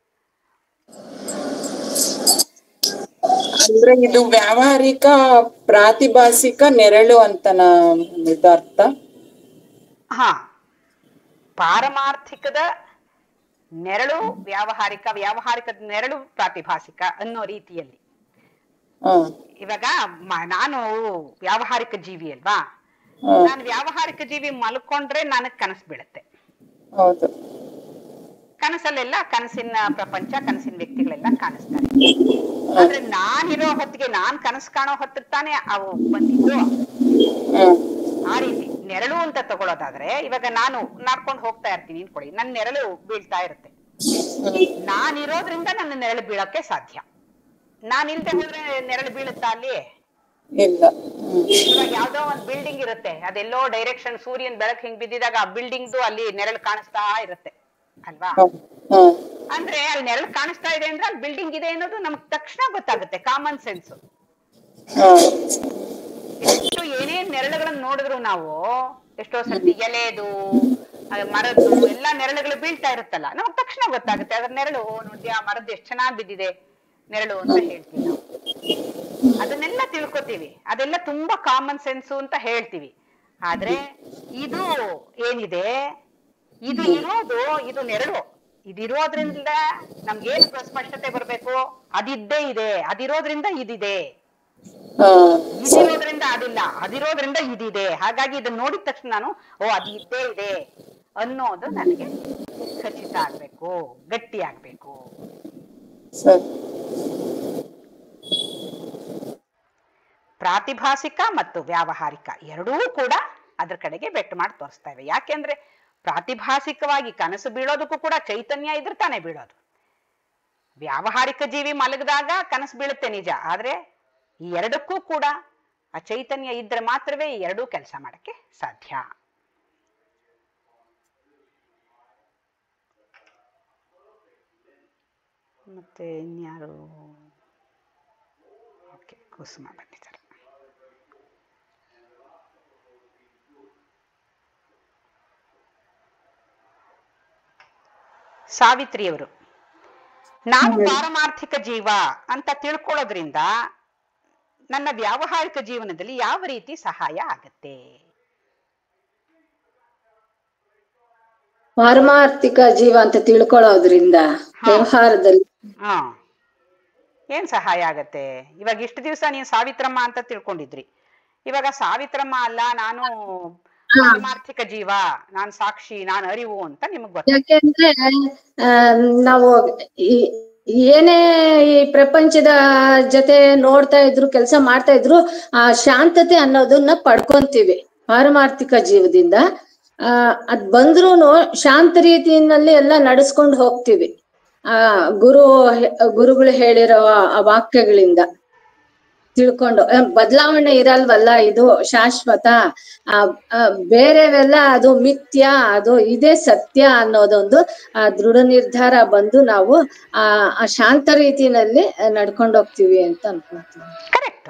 ಅಂದ್ರೆ ಇದು ವ್ಯಾವಹಾರಿಕ ಪ್ರಾತಿಭಾಸಿಕ ನೆರಳು ಅಂತನ ಇದರ್ಥ ಹಾ ಪಾರಮಾರ್ಥಿಕದ ನೆರಳು ವ್ಯಾವಹಾರಿಕ ವ್ಯಾವಹಾರಿಕದ ನೆರಳು ಪ್ರಾತಿಭಾಸಿಕ ಅನ್ನೋ ರೀತಿಯಲ್ಲಿ ಹ್ಮ್ ಇವಾಗ ಮ- ನಾನು ವ್ಯಾವಹಾರಿಕ ಜೀವಿ ಅಲ್ವಾ ಹ್ಮ್ ನಾನು ವ್ಯಾವಹಾರಿಕ ಜೀವಿ ಮಲ್ಕೊಂಡ್ರೆ ನನಗ್ ಕನಸು ಬೀಳುತ್ತೆ ಹೌದು ಕನಸಲ್ಲೆಲ್ಲ ಕನಸಿನ ಪ್ರಪಂಚ ಕನಸಿನ ವ್ಯಕ್ತಿಗಳೆಲ್ಲ ಕಾಣಿಸ್ತಾರೆ ಆದ್ರೆ ನಾನಿರೋ ಹೊತ್ತಿಗೆ ನಾನ್ ಕನಸು ಕಾಣೋ ಹೊತ್ತಿಗೆ ತಾನೇ ಅವು ಬಂದಿದ್ದು ಹ್ಮ್ ಆ ರೀತಿ ನೆರಳು ಅಂತ ತಗೊಳ್ಳೋದಾದ್ರೆ ಇವಾಗ ನಾನು ನಡ್ಕೊಂಡು ಹೋಗ್ತಾ ಇರ್ತೀನಿ ಅನ್ಕೊಳ್ಳಿ ನನ್ನ ನೆರಳು ಬೀಳ್ತಾ ಇರುತ್ತೆ ನಾನಿರೋದ್ರಿಂದ ನನ್ನ ನೆರಳು ಬೀಳಕ್ಕೆ ಸಾಧ್ಯ ನಾನಿಲ್ದೆ ಹೋದ್ರೆ ನೆರಳು ಬೀಳುತ್ತಾ ಅಲ್ಲಿ ಇಲ್ಲ ಹ್ಮ್ ಇವಾಗ ಯಾವ್ದೋ ಒಂದ್ ಬಿಲ್ಡಿಂಗ್ ಇರುತ್ತೆ ಅದೆಲ್ಲೋ ಡೈರೆಕ್ಷನ್ ಸೂರ್ಯನ್ ಬೆಳಕ್ ಹಿಂಗ್ ಬಿದ್ದಿದಾಗ ಆ ಬಿಲ್ಡಿಂಗ್ದು ಅಲ್ಲಿ ನೆರಳು ಕಾಣಿಸ್ತಾ ಇರುತ್ತೆ ಅಲ್ವಾ ಹೌದು. ಹ್ಮ್ ಅಂದ್ರೆ ಅಲ್ಲಿ ನೆರಳು ಕಾಣಿಸ್ತಾ ಇದೆ ಅಂದ್ರೆ ಅಲ್ಲಿ ಬಿಲ್ಡಿಂಗ್ ಇದೆ ಅನ್ನೋದು ನಮ್ಗೆ ತಕ್ಷಣ ಗೊತ್ತಾಗುತ್ತೆ ಕಾಮನ್ ಸೆನ್ಸ್ ಹ್ಮ್ ಎಷ್ಟು ಏನೇನ್ ನೆರಳುಗಳನ್ನ ನೋಡಿದ್ರು ನಾವು ಎಷ್ಟೋ ಸರ್ತಿ ಎಲೆದು ಅದ್ ಮರದ್ದು ಎಲ್ಲಾ ನೆರಳುಗಳು ಬೀಳ್ತಾ ಇರುತ್ತಲ್ಲ ನಮಗ್ ತಕ್ಷಣ ಗೊತ್ತಾಗುತ್ತೆ ಅದ್ರ ನೆರಳು ಓ ನೋಡಿ ಆ ಮರದ್ದು ಎಷ್ಟ್ ಚೆನ್ನಾಗ್ ಬಿದ್ದಿದೆ ನೆರಳು ಅಂತ ಹೇಳ್ತೀವಿ ನಾವು ಅದನ್ನೆಲ್ಲ ತಿಳ್ಕೊತೀವಿ ಅದೆಲ್ಲ ತುಂಬಾ ಕಾಮನ್ ಸೆನ್ಸು ಅಂತ ಹೇಳ್ತೀವಿ ಆದ್ರೆ ಇದು ಏನಿದೆ ಇದು ಇರೋದು ಇದು ನೆರಳು ಇದಿರೋದ್ರಿಂದ ನಮ್ಗೇನು ಸ್ಪಷ್ಟತೆ ಬರ್ಬೇಕು ಅದಿದ್ದೇ ಇದೆ ಅದಿರೋದ್ರಿಂದ ಇದಿದೆ ಹಾ ಇದಿರೋದ್ರಿಂದ ಅದಿಲ್ಲ ಅದಿರೋದ್ರಿಂದ ಇದಿದೆ ಹಾಗಾಗಿ ಇದನ್ನ ನೋಡಿದ ತಕ್ಷಣ ನಾನು ಓ ಅದು ಇದ್ದೇ ಇದೆ ಅನ್ನೋದು ನನಗೆ ಖಚಿತ ಆಗ್ಬೇಕು ಗಟ್ಟಿ ಆಗ್ಬೇಕು ಸರಿ ಪ್ರಾತಿಭಾಸಿಕ ಮತ್ತು ವ್ಯಾವಹಾರಿಕ ಎರಡೂ ಕೂಡ ಅದ್ರ ಕಡೆಗೆ ಬೆಟ್ಟು ಮಾಡಿ ತೋರಿಸ್ತಾ ಇವೆ ಯಾಕೆಂದ್ರೆ ಪ್ರಾತಿಭಾಸಿಕವಾಗಿ ಕನಸು ಬೀಳೋದಕ್ಕೂ ಕೂಡ ಚೈತನ್ಯ ಇದ್ರೆ ತಾನೇ ಬೀಳೋದು ವ್ಯಾವಹಾರಿಕ ಜೀವಿ ಮಲಗಿದಾಗ ಕನಸು ಬೀಳುತ್ತೆ ನಿಜ ಆದ್ರೆ ಈ ಎರಡಕ್ಕೂ ಕೂಡ ಆ ಚೈತನ್ಯ ಇದ್ರೆ ಮಾತ್ರವೇ ಈ ಎರಡೂ ಕೆಲಸ ಮಾಡಕ್ಕೆ ಸಾಧ್ಯ ಮತ್ತೆ ಇನ್ಯಾರು ಓಕೆ ಕುಸುಮ ಬಂದಿದ್ದಾರೆ ಸಾವಿತ್ರಿಯವರು ನಾನು ಪಾರಮಾರ್ಥಿಕ ಜೀವ ಅಂತ ತಿಳ್ಕೊಳ್ಳೋದ್ರಿಂದ ನನ್ನ ವ್ಯಾವಹಾರಿಕ ಜೀವನದಲ್ಲಿ ಯಾವ ರೀತಿ ಸಹಾಯ ಆಗತ್ತೆ ಪಾರಮಾರ್ಥಿಕ ಜೀವ ಅಂತ ತಿಳ್ಕೊಳ್ಳೋದ್ರಿಂದ ವ್ಯವಹಾರದಲ್ಲಿ ಹಾ ಏನ್ ಸಹಾಯ ಆಗತ್ತೆ ಇವಾಗ ಇಷ್ಟು ದಿವಸ ನೀವು ಸಾವಿತ್ರಮ್ಮ ಅಂತ ತಿಳ್ಕೊಂಡಿದ್ರಿ ಇವಾಗ ಸಾವಿತ್ರಮ್ಮ ಅಲ್ಲ ನಾನು ಪಾರಮಾರ್ಥಿಕ ಜೀವ ನಾನ್ ಸಾಕ್ಷಿ ನಾನ್ ಅರಿವು ಅಂತ ನಿಮಗ್ ಗೊತ್ತ ಯಾಕೆಂದ್ರೆ ಆ, ನಾವು ಈ- ಏನೇ ಈ ಪ್ರಪಂಚದ ಜೊತೆ ನೋಡ್ತಾ ಇದ್ರು ಕೆಲಸ ಮಾಡ್ತಾ ಇದ್ರು ಆ ಶಾಂತತೆ ಅನ್ನೋದನ್ನ ಪಡ್ಕೊಂತೀವಿ ಪಾರಮಾರ್ಥಿಕ ಜೀವದಿಂದ ಆ ಅದ್ ಬಂದ್ರೂನು ಶಾಂತ ರೀತಿಯಲ್ಲಿ ಎಲ್ಲ ನಡೆಸ್ಕೊಂಡು ಹೋಗ್ತೀವಿ ಆ ಗುರು ಹೆ- ಗುರುಗಳು ಹೇಳಿರೋ ಆ ವಾಕ್ಯಗಳಿಂದ ತಿಳ್ಕೊಂಡು ಆ, ಬದಲಾವಣೆ ಇರಲ್ವಲ್ಲ ಇದು ಶಾಶ್ವತ ಆ ಆ, ಬೇರೆವೆಲ್ಲ ಅದು ಮಿಥ್ಯ ಅದು ಇದೇ ಸತ್ಯ ಅನ್ನೋದೊಂದು ಆ ದೃಢ ನಿರ್ಧಾರ ಬಂದು ನಾವು ಆ ಆ ಶಾಂತ ರೀತಿನಲ್ಲಿ ನಡ್ಕೊಂಡು ಹೋಗ್ತೀವಿ ಅಂತ ಅನ್ಕೊಂತೀವಿ ಕರೆಕ್ಟ್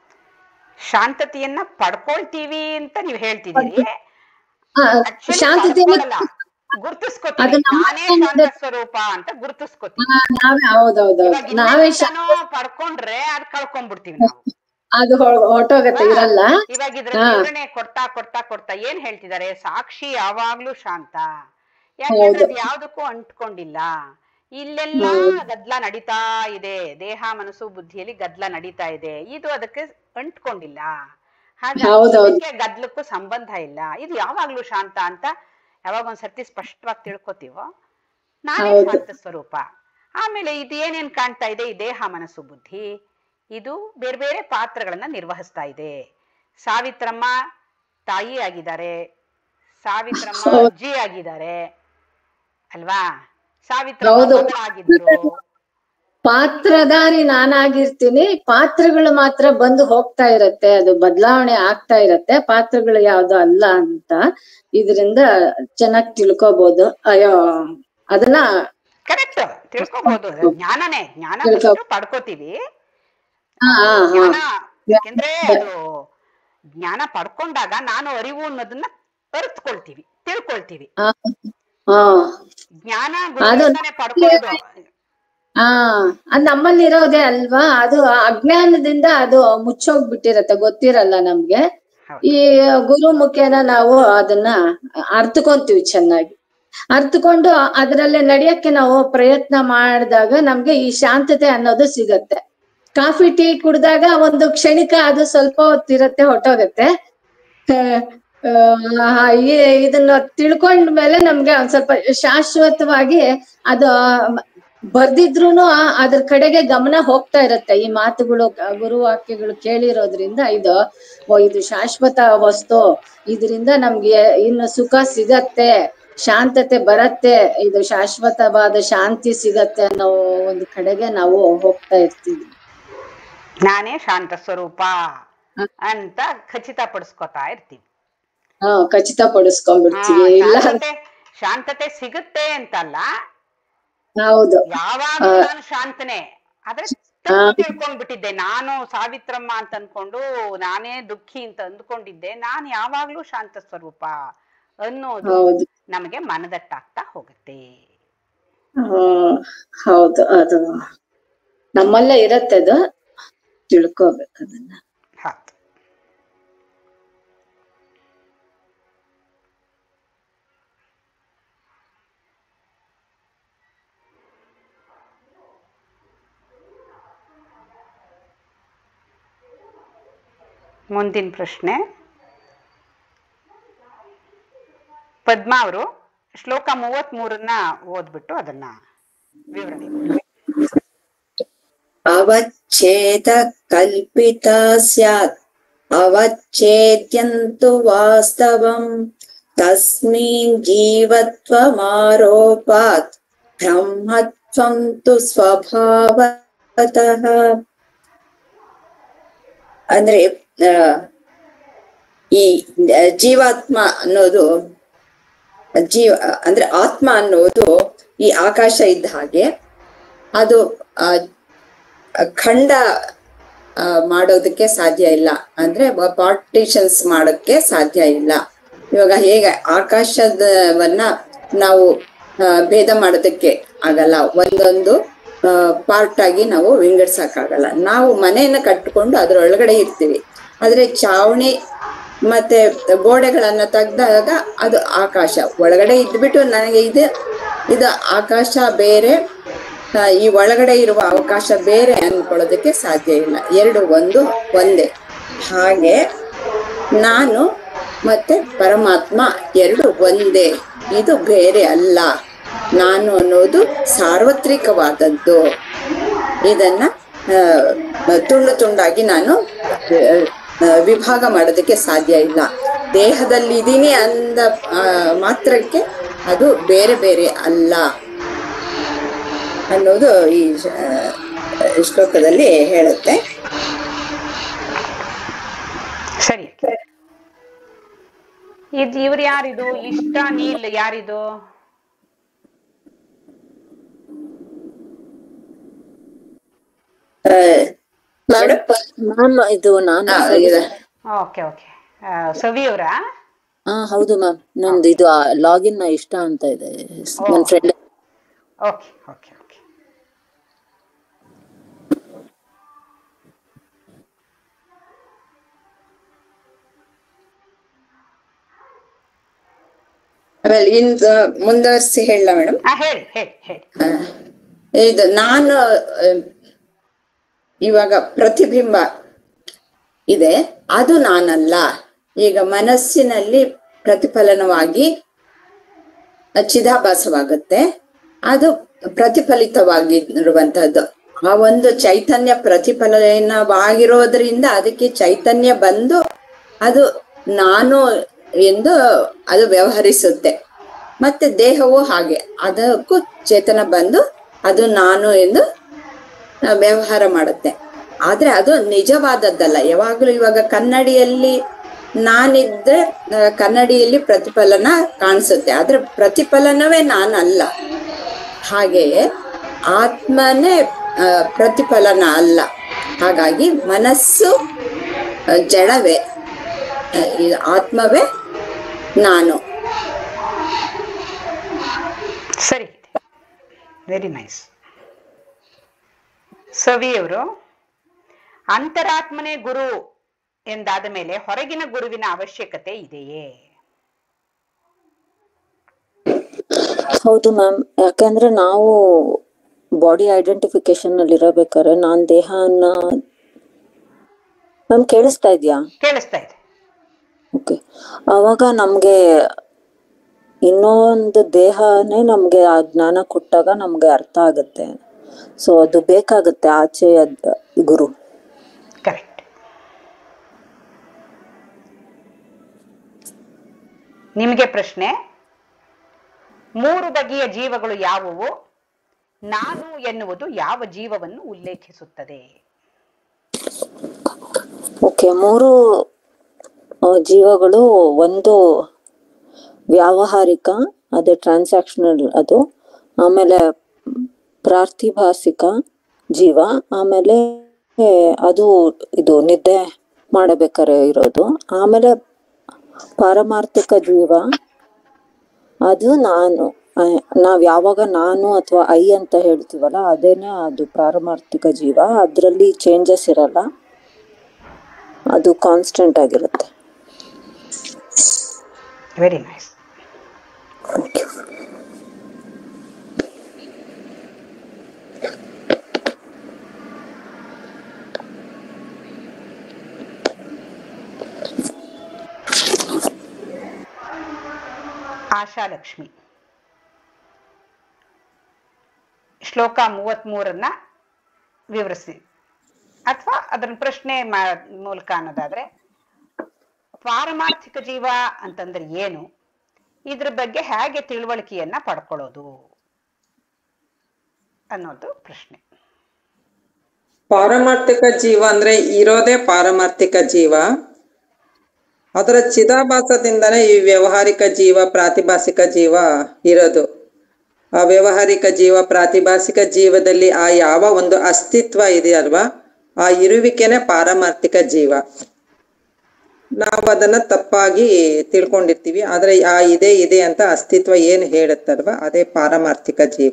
ಶಾಂತತೆಯನ್ನ ಪಡ್ಕೊಳ್ತೀವಿ ಅಂತ ನೀವು ಹೇಳ್ತಿದ್ದೀರಿ ಆ, Actually ಶಾಂತತೆಯನ್ನ ಪಡ್ಕೊಳಲ್ಲ. ಗುರ್ತಿಸ್ಕೊತೀವಿ ಅದು ನಮ್ಮ ನಾನೇ ಶಾಂತ ಸ್ವರೂಪ ಅಂತ ಗುರ್ತಿಸ್ಕೊತೀವಿ ಆ, ನಾವೇ ಹೌದೌದೌದು ಇವಾಗ ನಾವೇ ಶಾ- ಇನ್ನೊಂದ್ಸಲ ಪಡ್ಕೊಂಡ್ರೆ ಅದ್ ಕಳ್ಕೊಂಡ್ಬಿಡ್ತೀವಿ ನಾವು ಅದು ಹೊ- ಹೊರ್ಟೋಗತ್ತೆ ಇರಲ್ಲ ಇವಾಗ ಇದ್ರ ಹಾ. ವಿವರಣೆ ಕೊಡ್ತಾ ಕೊಡ್ತಾ ಕೊಡ್ತಾ ಏನ್ ಹೇಳ್ತಿದ್ದಾರೆ ಸಾಕ್ಷಿ ಯಾವಾಗ್ಲೂ ಶಾಂತ ಯಾಕಂದ್ರೆ ಅದು ಯಾವ್ದಕ್ಕೂ ಅಂಟ್ಕೊಂಡಿಲ್ಲ ಇಲ್ಲೆಲ್ಲ ಗದ್ಲ ನಡೀತಾ ಇದೆ ದೇಹ ಮನಸ್ಸು ಬುದ್ಧಿಯಲ್ಲಿ ಗದ್ಲ ನಡೀತಾ ಇದೆ ಇದು ಅದಕ್ಕೆ ಅಂಟ್ಕೊಂಡಿಲ್ಲ ಹಾಗಾಗಿ ಹೌದೌದು. ಇದಕ್ಕೆ ಗದ್ಲಕ್ಕೂ ಸಂಬಂಧ ಇಲ್ಲ ಇದು ಯಾವಾಗ್ಲೂ ಶಾಂತ ಅಂತ ಯಾವಾಗ ಒಂದ್ಸರ್ತಿ ಸ್ಪಷ್ಟವಾಗಿ ತಿಳ್ಕೊತೀವೋ ನಾನೇ ಹೌದು. ಶಾಂತ ಸ್ವರೂಪ ಆಮೇಲೆ ಇದು ಏನೇನ್ ಕಾಣ್ತಾ ಇದೆ ಈ ದೇಹ ಮನಸ್ಸು ಬುದ್ಧಿ ಇದು ಬೇರೆ ಬೇರೆ ಪಾತ್ರಗಳನ್ನ ನಿರ್ವಹಿಸ್ತಾ ಇದೆ ಸಾವಿತ್ರಮ್ಮ ತಾಯಿ ಆಗಿದ್ದಾರೆ ಸಾವಿತ್ರಮ್ಮ ಹೌದು. ಅಜ್ಜಿ ಆಗಿದ್ದಾರೆ ಅಲ್ವಾ ಸಾವಿತ್ರಮ್ಮ ಹೌದು. ಮಗಳಾಗಿದ್ರು ಪಾತ್ರಧಾರಿ ನಾನಾಗಿರ್ತೀನಿ ಪಾತ್ರಗಳು ಮಾತ್ರ ಬಂದು ಹೋಗ್ತಾ ಇರತ್ತೆ ಅದು ಬದಲಾವಣೆ ಆಗ್ತಾ ಇರತ್ತೆ ಪಾತ್ರಗಳು ಯಾವ್ದು ಅಲ್ಲ ಅಂತ ಇದರಿಂದ ಚೆನ್ನಾಗಿ ತಿಳ್ಕೊಬಹುದು ಅಯ್ಯೋ ಅದನ್ನ ಕರೆಕ್ಟ್ ತಿಳ್ಕೊಬಹುದು ಅದು ಜ್ಞಾನನೇ ಜ್ಞಾನ ತಿಳ್ಕೊ- first ಪಡ್ಕೋತೀವಿ ಹಾ ಹಾ ಹಾ ಜ್ಞಾನ ಯಾಕೆಂದ್ರೆ ಅದು ಜ್ಞಾನ ಪಡ್ಕೊಂಡಾಗ ನಾನು ಅರಿವು ಅನ್ನೋದನ್ನ ಅರಿತ್ಕೊಳ್ತೀವಿ ತಿಳ್ಕೊಳ್ತೀವಿ ಹಾ ಹಾ ಜ್ಞಾನ ಅದು ಗುರುವಿಂದಾನೇ ಪಡ್ಕೊಳ್ಳೋದು ಹಾ ಅದ್ ನಮ್ಮಲ್ಲಿ ಇರೋದೇ ಅಲ್ವಾ ಅದು ಅಜ್ಞಾನದಿಂದ ಅದು ಮುಚ್ಚೋಗ್ಬಿಟ್ಟಿರತ್ತೆ ಗೊತ್ತಿರಲ್ಲ ನಮ್ಗೆ ಹೌದು. ಈ ಗುರು ಮುಖೇನ ನಾವು ಅದನ್ನ ಅರ್ಥಕೊಂತೀವಿ ಚೆನ್ನಾಗಿ ಅರ್ಥಕೊಂಡು ಅದರಲ್ಲೇ ನಡೆಯಕ್ಕೆ ನಾವು ಪ್ರಯತ್ನ ಮಾಡಿದಾಗ ನಮ್ಗೆ ಈ ಶಾಂತತೆ ಅನ್ನೋದು ಸಿಗತ್ತೆ ಕಾಫಿ ಟೀ ಕುಡ್ದಾಗ ಒಂದು ಕ್ಷಣಿಕ ಅದು ಸ್ವಲ್ಪ ಹೊತ್ತಿರತ್ತೆ ಹೊಟ್ಟೋಗತ್ತೆ ಆ, ಆ, ಈ- ಇದನ್ನ ತಿಳ್ಕೊಂಡ್ಮೇಲೆ ನಮ್ಗೆ ಒಂದ್ ಸ್ವಲ್ಪ ಶಾಶ್ವತವಾಗಿ ಅದು ಬರ್ದಿದ್ರುನು ಆ- ಅದ್ರ ಕಡೆಗೆ ಗಮನ ಹೋಗ್ತಾ ಇರತ್ತೆ ಈ ಮಾತುಗಳು ಆ, ಗುರುವಾಕ್ಯಗಳು ಕೇಳಿರೋದ್ರಿಂದ ಇದು ಓ ಇದು ಶಾಶ್ವತ ವಸ್ತು ಇದರಿಂದ ನಮ್ಗೆ ಇನ್ನು ಸುಖ ಸಿಗತ್ತೆ ಶಾಂತತೆ ಬರತ್ತೆ ಇದು ಶಾಶ್ವತವಾದ ಶಾಂತಿ ಸಿಗತ್ತೆ ಅನ್ನೋ ಒಂದು ಕಡೆಗೆ ನಾವು ಹೋಗ್ತಾ ಇರ್ತೀವಿ ನಾನೇ ಶಾಂತ ಸ್ವರೂಪ ಅಂತ ಖಚಿತಪಡಿಸ್ಕೊತಾ ಇರ್ತೀವಿ ಹಾ ಹಾ, ಖಚಿತಪಡಿಸ್ಕೊಂಡ್ಬಿಡ್ತೀವಿ ಇಲ್ಲ ಶಾಂತತೆ ಶಾಂತತೆ ಸಿಗುತ್ತೆ ಅಂತಲ್ಲ ಹೌದು ಯಾವಾಗ್ಲೂ ನಾನು ಶಾಂತನೇ ಆದ್ರೆ ತಪ್ಪು ತಿಳ್ಕೊಂಡ್ಬಿಟ್ಟಿದ್ದೆ ನಾನು ಸಾವಿತ್ರಮ್ಮ ಅಂತ ಅನ್ಕೊಂಡು ನಾನೇ ದುಃಖಿ ಅಂತ ಅಂದ್ಕೊಂಡಿದ್ದೆ ನಾನ್ ಯಾವಾಗ್ಲೂ ಶಾಂತ ಸ್ವರೂಪ ಅನ್ನೋದು ಹೌದು ನಮಗೆ ಮನದಟ್ಟಾಗ್ತಾ ಹೋಗುತ್ತೆ ಹಾ, ಹೌದು ಅದು ನಮ್ಮಲ್ಲೇ ಇರತ್ತೆ ಅದು ತಿಳ್ಕೊಬೇಕು ಅದನ್ನ ಹೌದು ಮುಂದಿನ ಪ್ರಶ್ನೆ ಪದ್ಮಾ ಅವರು ಶ್ಲೋಕ ಮೂವತ್ತ್ಮೂರನ್ನ ಓದ್ಬಿಟ್ಟು ಅದನ್ನ ವಿವರಣೆ ಮಾಡಿ. ಅವಚ್ಛೇದ ಕಲ್ಪಿತ ಸ್ಯಾತ್ ಅವಚ್ಛೇದ್ಯಂತು ವಾಸ್ತವಂ ತಸ್ಮಿನ್ ಜೀವತ್ವಮಾರೋಪಾತ್ ಬ್ರಹ್ಮತ್ವಂ ತು ಸ್ವಭಾವತಃ ಅಂದ್ರೆ ಆ, ಈ ಜೀವಾತ್ಮ ಅನ್ನೋದು ಜೀವ ಅಂದ್ರೆ ಆತ್ಮ ಅನ್ನೋದು ಈ ಆಕಾಶ ಇದ್ದ ಹಾಗೆ ಅದು ಆ, ಖಂಡ ಆ, ಮಾಡೋದಕ್ಕೆ ಸಾಧ್ಯ ಇಲ್ಲ ಅಂದ್ರೆ ಪಾರ್ಟಿಷನ್ಸ್ ಮಾಡೋಕ್ಕೆ ಸಾಧ್ಯ ಇಲ್ಲ ಇವಾಗ ಹೇಗೆ ಆಕಾಶದವನ್ನ ನಾವು ಆ, ಭೇದ ಮಾಡೋದಕ್ಕೆ ಆಗಲ್ಲ ಒಂದೊಂದು ಪಾರ್ಟ್ ಆಗಿ ನಾವು ವಿಂಗಡಿಸಕ್ಕಾಗಲ್ಲ ನಾವು ಮನೆಯನ್ನ ಕಟ್ಟಿಕೊಂಡು ಅದ್ರೊಳಗಡೆ ಇರ್ತೀವಿ ಆದ್ರೆ ಚಾವಣಿ ಮತ್ತೆ ಗೋಡೆಗಳನ್ನ ತೆಗ್ದಾಗ ಅದು ಆಕಾಶ ಒಳಗಡೆ ಇದ್ಬಿಟ್ಟು ನನಗೆ ಇದು ಇದು ಆಕಾಶ ಬೇರೆ ಆ, ಈ ಒಳಗಡೆ ಇರುವ ಅವಕಾಶ ಬೇರೆ ಅನ್ಕೊಳ್ಳೋದಕ್ಕೆ ಸಾಧ್ಯ ಇಲ್ಲ ಎರಡು ಒಂದು ಒಂದೇ ಹಾಗೆ ನಾನು ಮತ್ತೆ ಪರಮಾತ್ಮ ಎರಡು ಒಂದೇ ಇದು ಬೇರೆ ಅಲ್ಲ ನಾನು ಅನ್ನೋದು ಸಾರ್ವತ್ರಿಕವಾದದ್ದು ಇದನ್ನ ಆ, ತುಂಡು ತುಂಡಾಗಿ ನಾನು ಆ, ವಿಭಾಗ ಮಾಡೋದಕ್ಕೆ ಸಾಧ್ಯ ಇಲ್ಲ ದೇಹದಲ್ಲಿ ಇದೀನಿ ಅಂದ ಆ, ಮಾತ್ರಕ್ಕೆ ಅದು ಬೇರೆ ಬೇರೆ ಅಲ್ಲ ಅನ್ನೋದು ಈ ಆ, ಶ್ಲೋಕದಲ್ಲಿ ಹೇಳುತ್ತೆ ಸರಿ ಇದು ಇವ್ರು ಯಾರಿದು ಇಷ್ಟ ನೀಲ್ ಯಾರಿದು ಮ್ಯಾಮ್ ಇದು ನಾನು ಆ, ಇದು ಓಕೆ ಓಕೆ ಸವಿ ಅವರಾ ಹಾ ಹೌದು ಮ್ಯಾಮ್ ನಂದು ಇದು ಲಾಗಿನ್ ಇಷ್ಟ ಅಂತ ಇದೆ ನನ್ನ ಫ್ರೆಂಡ್ ಓಕೆ ಓಕೆ ಓಕೆ ಆಮೇಲೆ ಇನ್ ಮುಂದುವರಿಸಿ ಹೇಳ ಮೇಡಮ್ ಹಾ ಹೇಳಿ ಹೇಳಿ ಹೇಳಿ ಇದು ನಾನು ಆ, ಇವಾಗ ಪ್ರತಿಬಿಂಬ ಇದೆ ಅದು ನಾನಲ್ಲ ಈಗ ಮನಸ್ಸಿನಲ್ಲಿ ಪ್ರತಿಫಲನವಾಗಿ ಚಿದಾಭಾಸವಾಗುತ್ತೆ ಅದು ಪ್ರತಿಫಲಿತವಾಗಿರುವಂತಹದ್ದು ಆ ಒಂದು ಚೈತನ್ಯ ಪ್ರತಿಫಲನವಾಗಿರೋದ್ರಿಂದ ಅದಕ್ಕೆ ಚೈತನ್ಯ ಬಂದು ಅದು ನಾನು ಎಂದು ಅದು ವ್ಯವಹರಿಸುತ್ತೆ ಮತ್ತೆ ದೇಹವು ಹಾಗೆ ಅದಕ್ಕೂ ಚೇತನ ಬಂದು ಅದು ನಾನು ಎಂದು ಆ, ವ್ಯವಹಾರ ಮಾಡುತ್ತೆ ಆದ್ರೆ ಅದು ನಿಜವಾದದ್ದಲ್ಲ ಯಾವಾಗಲೂ ಇವಾಗ ಕನ್ನಡಿಯಲ್ಲಿ ನಾನಿದ್ರೆ ಆ, ಕನ್ನಡಿಯಲ್ಲಿ ಪ್ರತಿಫಲನ ಕಾಣಿಸುತ್ತೆ ಆದ್ರೆ ಪ್ರತಿಫಲನವೇ ನಾನಲ್ಲ ಹಾಗೆಯೇ ಆತ್ಮನೇ ಆ, ಪ್ರತಿಫಲನ ಅಲ್ಲ ಹಾಗಾಗಿ ಮನಸ್ಸು ಆ, ಜಡವೇ ಆ, ಈ ಆತ್ಮವೇ ನಾನು ಸರಿ ವೆರಿ ನೈಸ್ ಸವಿಯವರು ಅಂತರಾತ್ಮನೇ ಗುರು ಎಂದಾದ ಮೇಲೆ ಹೊರಗಿನ ಗುರುವಿನ ಅವಶ್ಯಕತೆ ಇದೆಯೇ ಹೌದು ಮ್ಯಾಮ್ ಯಾಕಂದ್ರೆ ನಾವು ಬಾಡಿ ಐಡೆಂಟಿಫಿಕೇಶನ್ ಅಲ್ಲಿ ಇರಬೇಕಾದ್ರೆ ನಾನ್ ದೇಹನ ಮ್ಯಾಮ್ ಕೇಳಿಸ್ತಾ ಇದೆಯಾ ಕೇಳಿಸ್ತಾ ಇದೆ ಓಕೆ ಅವಾಗ ನಮ್ಗೆ ಇನ್ನೊಂದು ದೇಹನೇ ನಮ್ಗೆ ಆ ಜ್ಞಾನ ಕೊಟ್ಟಾಗ ನಮ್ಗೆ ಅರ್ಥ ಆಗುತ್ತೆ ಸೊ ಅದು ಬೇಕಾಗುತ್ತೆ ಆಚೆಯ ಗುರು ಕರೆಕ್ಟ್ ನಿಮಗೆ ಪ್ರಶ್ನೆ ಮೂರು ಬಗೆಯ ಜೀವಗಳು ಯಾವುವು ನಾನು ಎನ್ನುವುದು ಯಾವ ಜೀವವನ್ನು ಉಲ್ಲೇಖಿಸುತ್ತದೆ ಓಕೆ ಮೂರು ಆ, ಜೀವಗಳು ಒಂದು ವ್ಯಾವಹಾರಿಕ ಅದೇ ಟ್ರಾನ್ಸಾಕ್ಷನಲ್ ಅದು ಆಮೇಲೆ ಪ್ರಾರ್ಥಿಭಾಸಿಕ ಜೀವ ಆಮೇಲೆ ಅದು ಇದು ನಿದ್ದೆ ಮಾಡಬೇಕಾರೆ ಇರೋದು ಆಮೇಲೆ ಪಾರಮಾರ್ಥಿಕ ಜೀವ ಅದು ನಾನು ಆ, ನಾವ್ ಯಾವಾಗ ನಾನು ಅಥವಾ ಐ ಅಂತ ಹೇಳ್ತೀವಲ್ಲ ಅದೇನೆ ಅದು ಪಾರಮಾರ್ಥಿಕ ಜೀವ ಅದರಲ್ಲಿ ಚೇಂಜಸ್ ಇರಲ್ಲ ಅದು ಕಾನ್ಸ್ಟೆಂಟ್ ಆಗಿರುತ್ತೆ ವೆರಿ ನೈಸ್ ಆಶಾಲಕ್ಷ್ಮಿ ಶ್ಲೋಕ ಮೂವತ್ತ್ಮೂರನ್ನ ವಿವರಿಸಿ ಅಥವಾ ಅದನ್ನ ಪ್ರಶ್ನೆ ಮಾ- ಮೂಲಕ ಅನ್ನೋದಾದ್ರೆ ಪಾರಮಾರ್ಥಿಕ ಜೀವ ಅಂತಂದ್ರೆ ಏನು ಇದ್ರ ಬಗ್ಗೆ ಹೇಗೆ ತಿಳುವಳಿಕೆಯನ್ನ ಪಡ್ಕೊಳ್ಳೋದು ಅನ್ನೋದು ಪ್ರಶ್ನೆ ಪಾರಮಾರ್ಥಿಕ ಜೀವ ಅಂದ್ರೆ ಇರೋದೇ ಪಾರಮಾರ್ಥಿಕ ಜೀವ ಅದರ ಚಿದಾಭಾಸದಿಂದನೇ ಈ ವ್ಯವಹಾರಿಕ ಜೀವ ಪ್ರಾತಿಭಾಸಿಕ ಜೀವ ಇರೋದು ಆ ವ್ಯವಹಾರಿಕ ಜೀವ ಪ್ರಾತಿಭಾಸಿಕ ಜೀವದಲ್ಲಿ ಆ ಯಾವ ಒಂದು ಅಸ್ತಿತ್ವ ಇದೆಯಲ್ವಾ ಆ ಇರುವಿಕೆನೆ ಪಾರಮಾರ್ಥಿಕ ಜೀವ ನಾವು ಅದನ್ನ ತಪ್ಪಾಗಿ ತಿಳ್ಕೊಂಡಿರ್ತೀವಿ ಆದ್ರೆ ಆ ಇದೆ ಇದೆ ಅಂತ ಅಸ್ತಿತ್ವ ಏನ್ ಹೇಳುತ್ತಲ್ವಾ ಅದೇ ಪಾರಮಾರ್ಥಿಕ ಜೀವ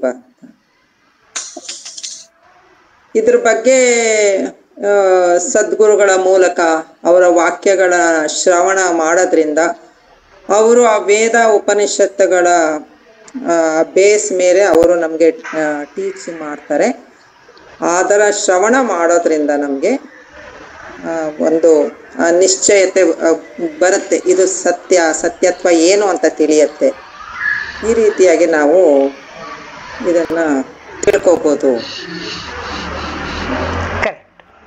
ಇದ್ರ ಬಗ್ಗೆ ಆ, ಸದ್ಗುರುಗಳ ಮೂಲಕ ಅವರ ವಾಕ್ಯಗಳ ಶ್ರವಣ ಮಾಡೋದ್ರಿಂದ ಅವರು ಆ ವೇದ ಉಪನಿಷತ್ತುಗಳ ಬೇಸ್ ಮೇಲೆ ಅವರು ನಮಗೆ ಟೀಚ್ ಮಾಡ್ತಾರೆ ಅದರ ಶ್ರವಣ ಮಾಡೋದ್ರಿಂದ ನಮಗೆ ಒಂದು ಆ, ನಿಶ್ಚಯತೆ ಆ, ಬರುತ್ತೆ ಇದು ಸತ್ಯ ಸತ್ಯತ್ವ ಏನು ಅಂತ ತಿಳಿಯತ್ತೆ ಈ ರೀತಿಯಾಗಿ ನಾವು ಇದನ್ನ ತಿಳ್ಕೊಬೋದು ಕರೆಕ್ಟ್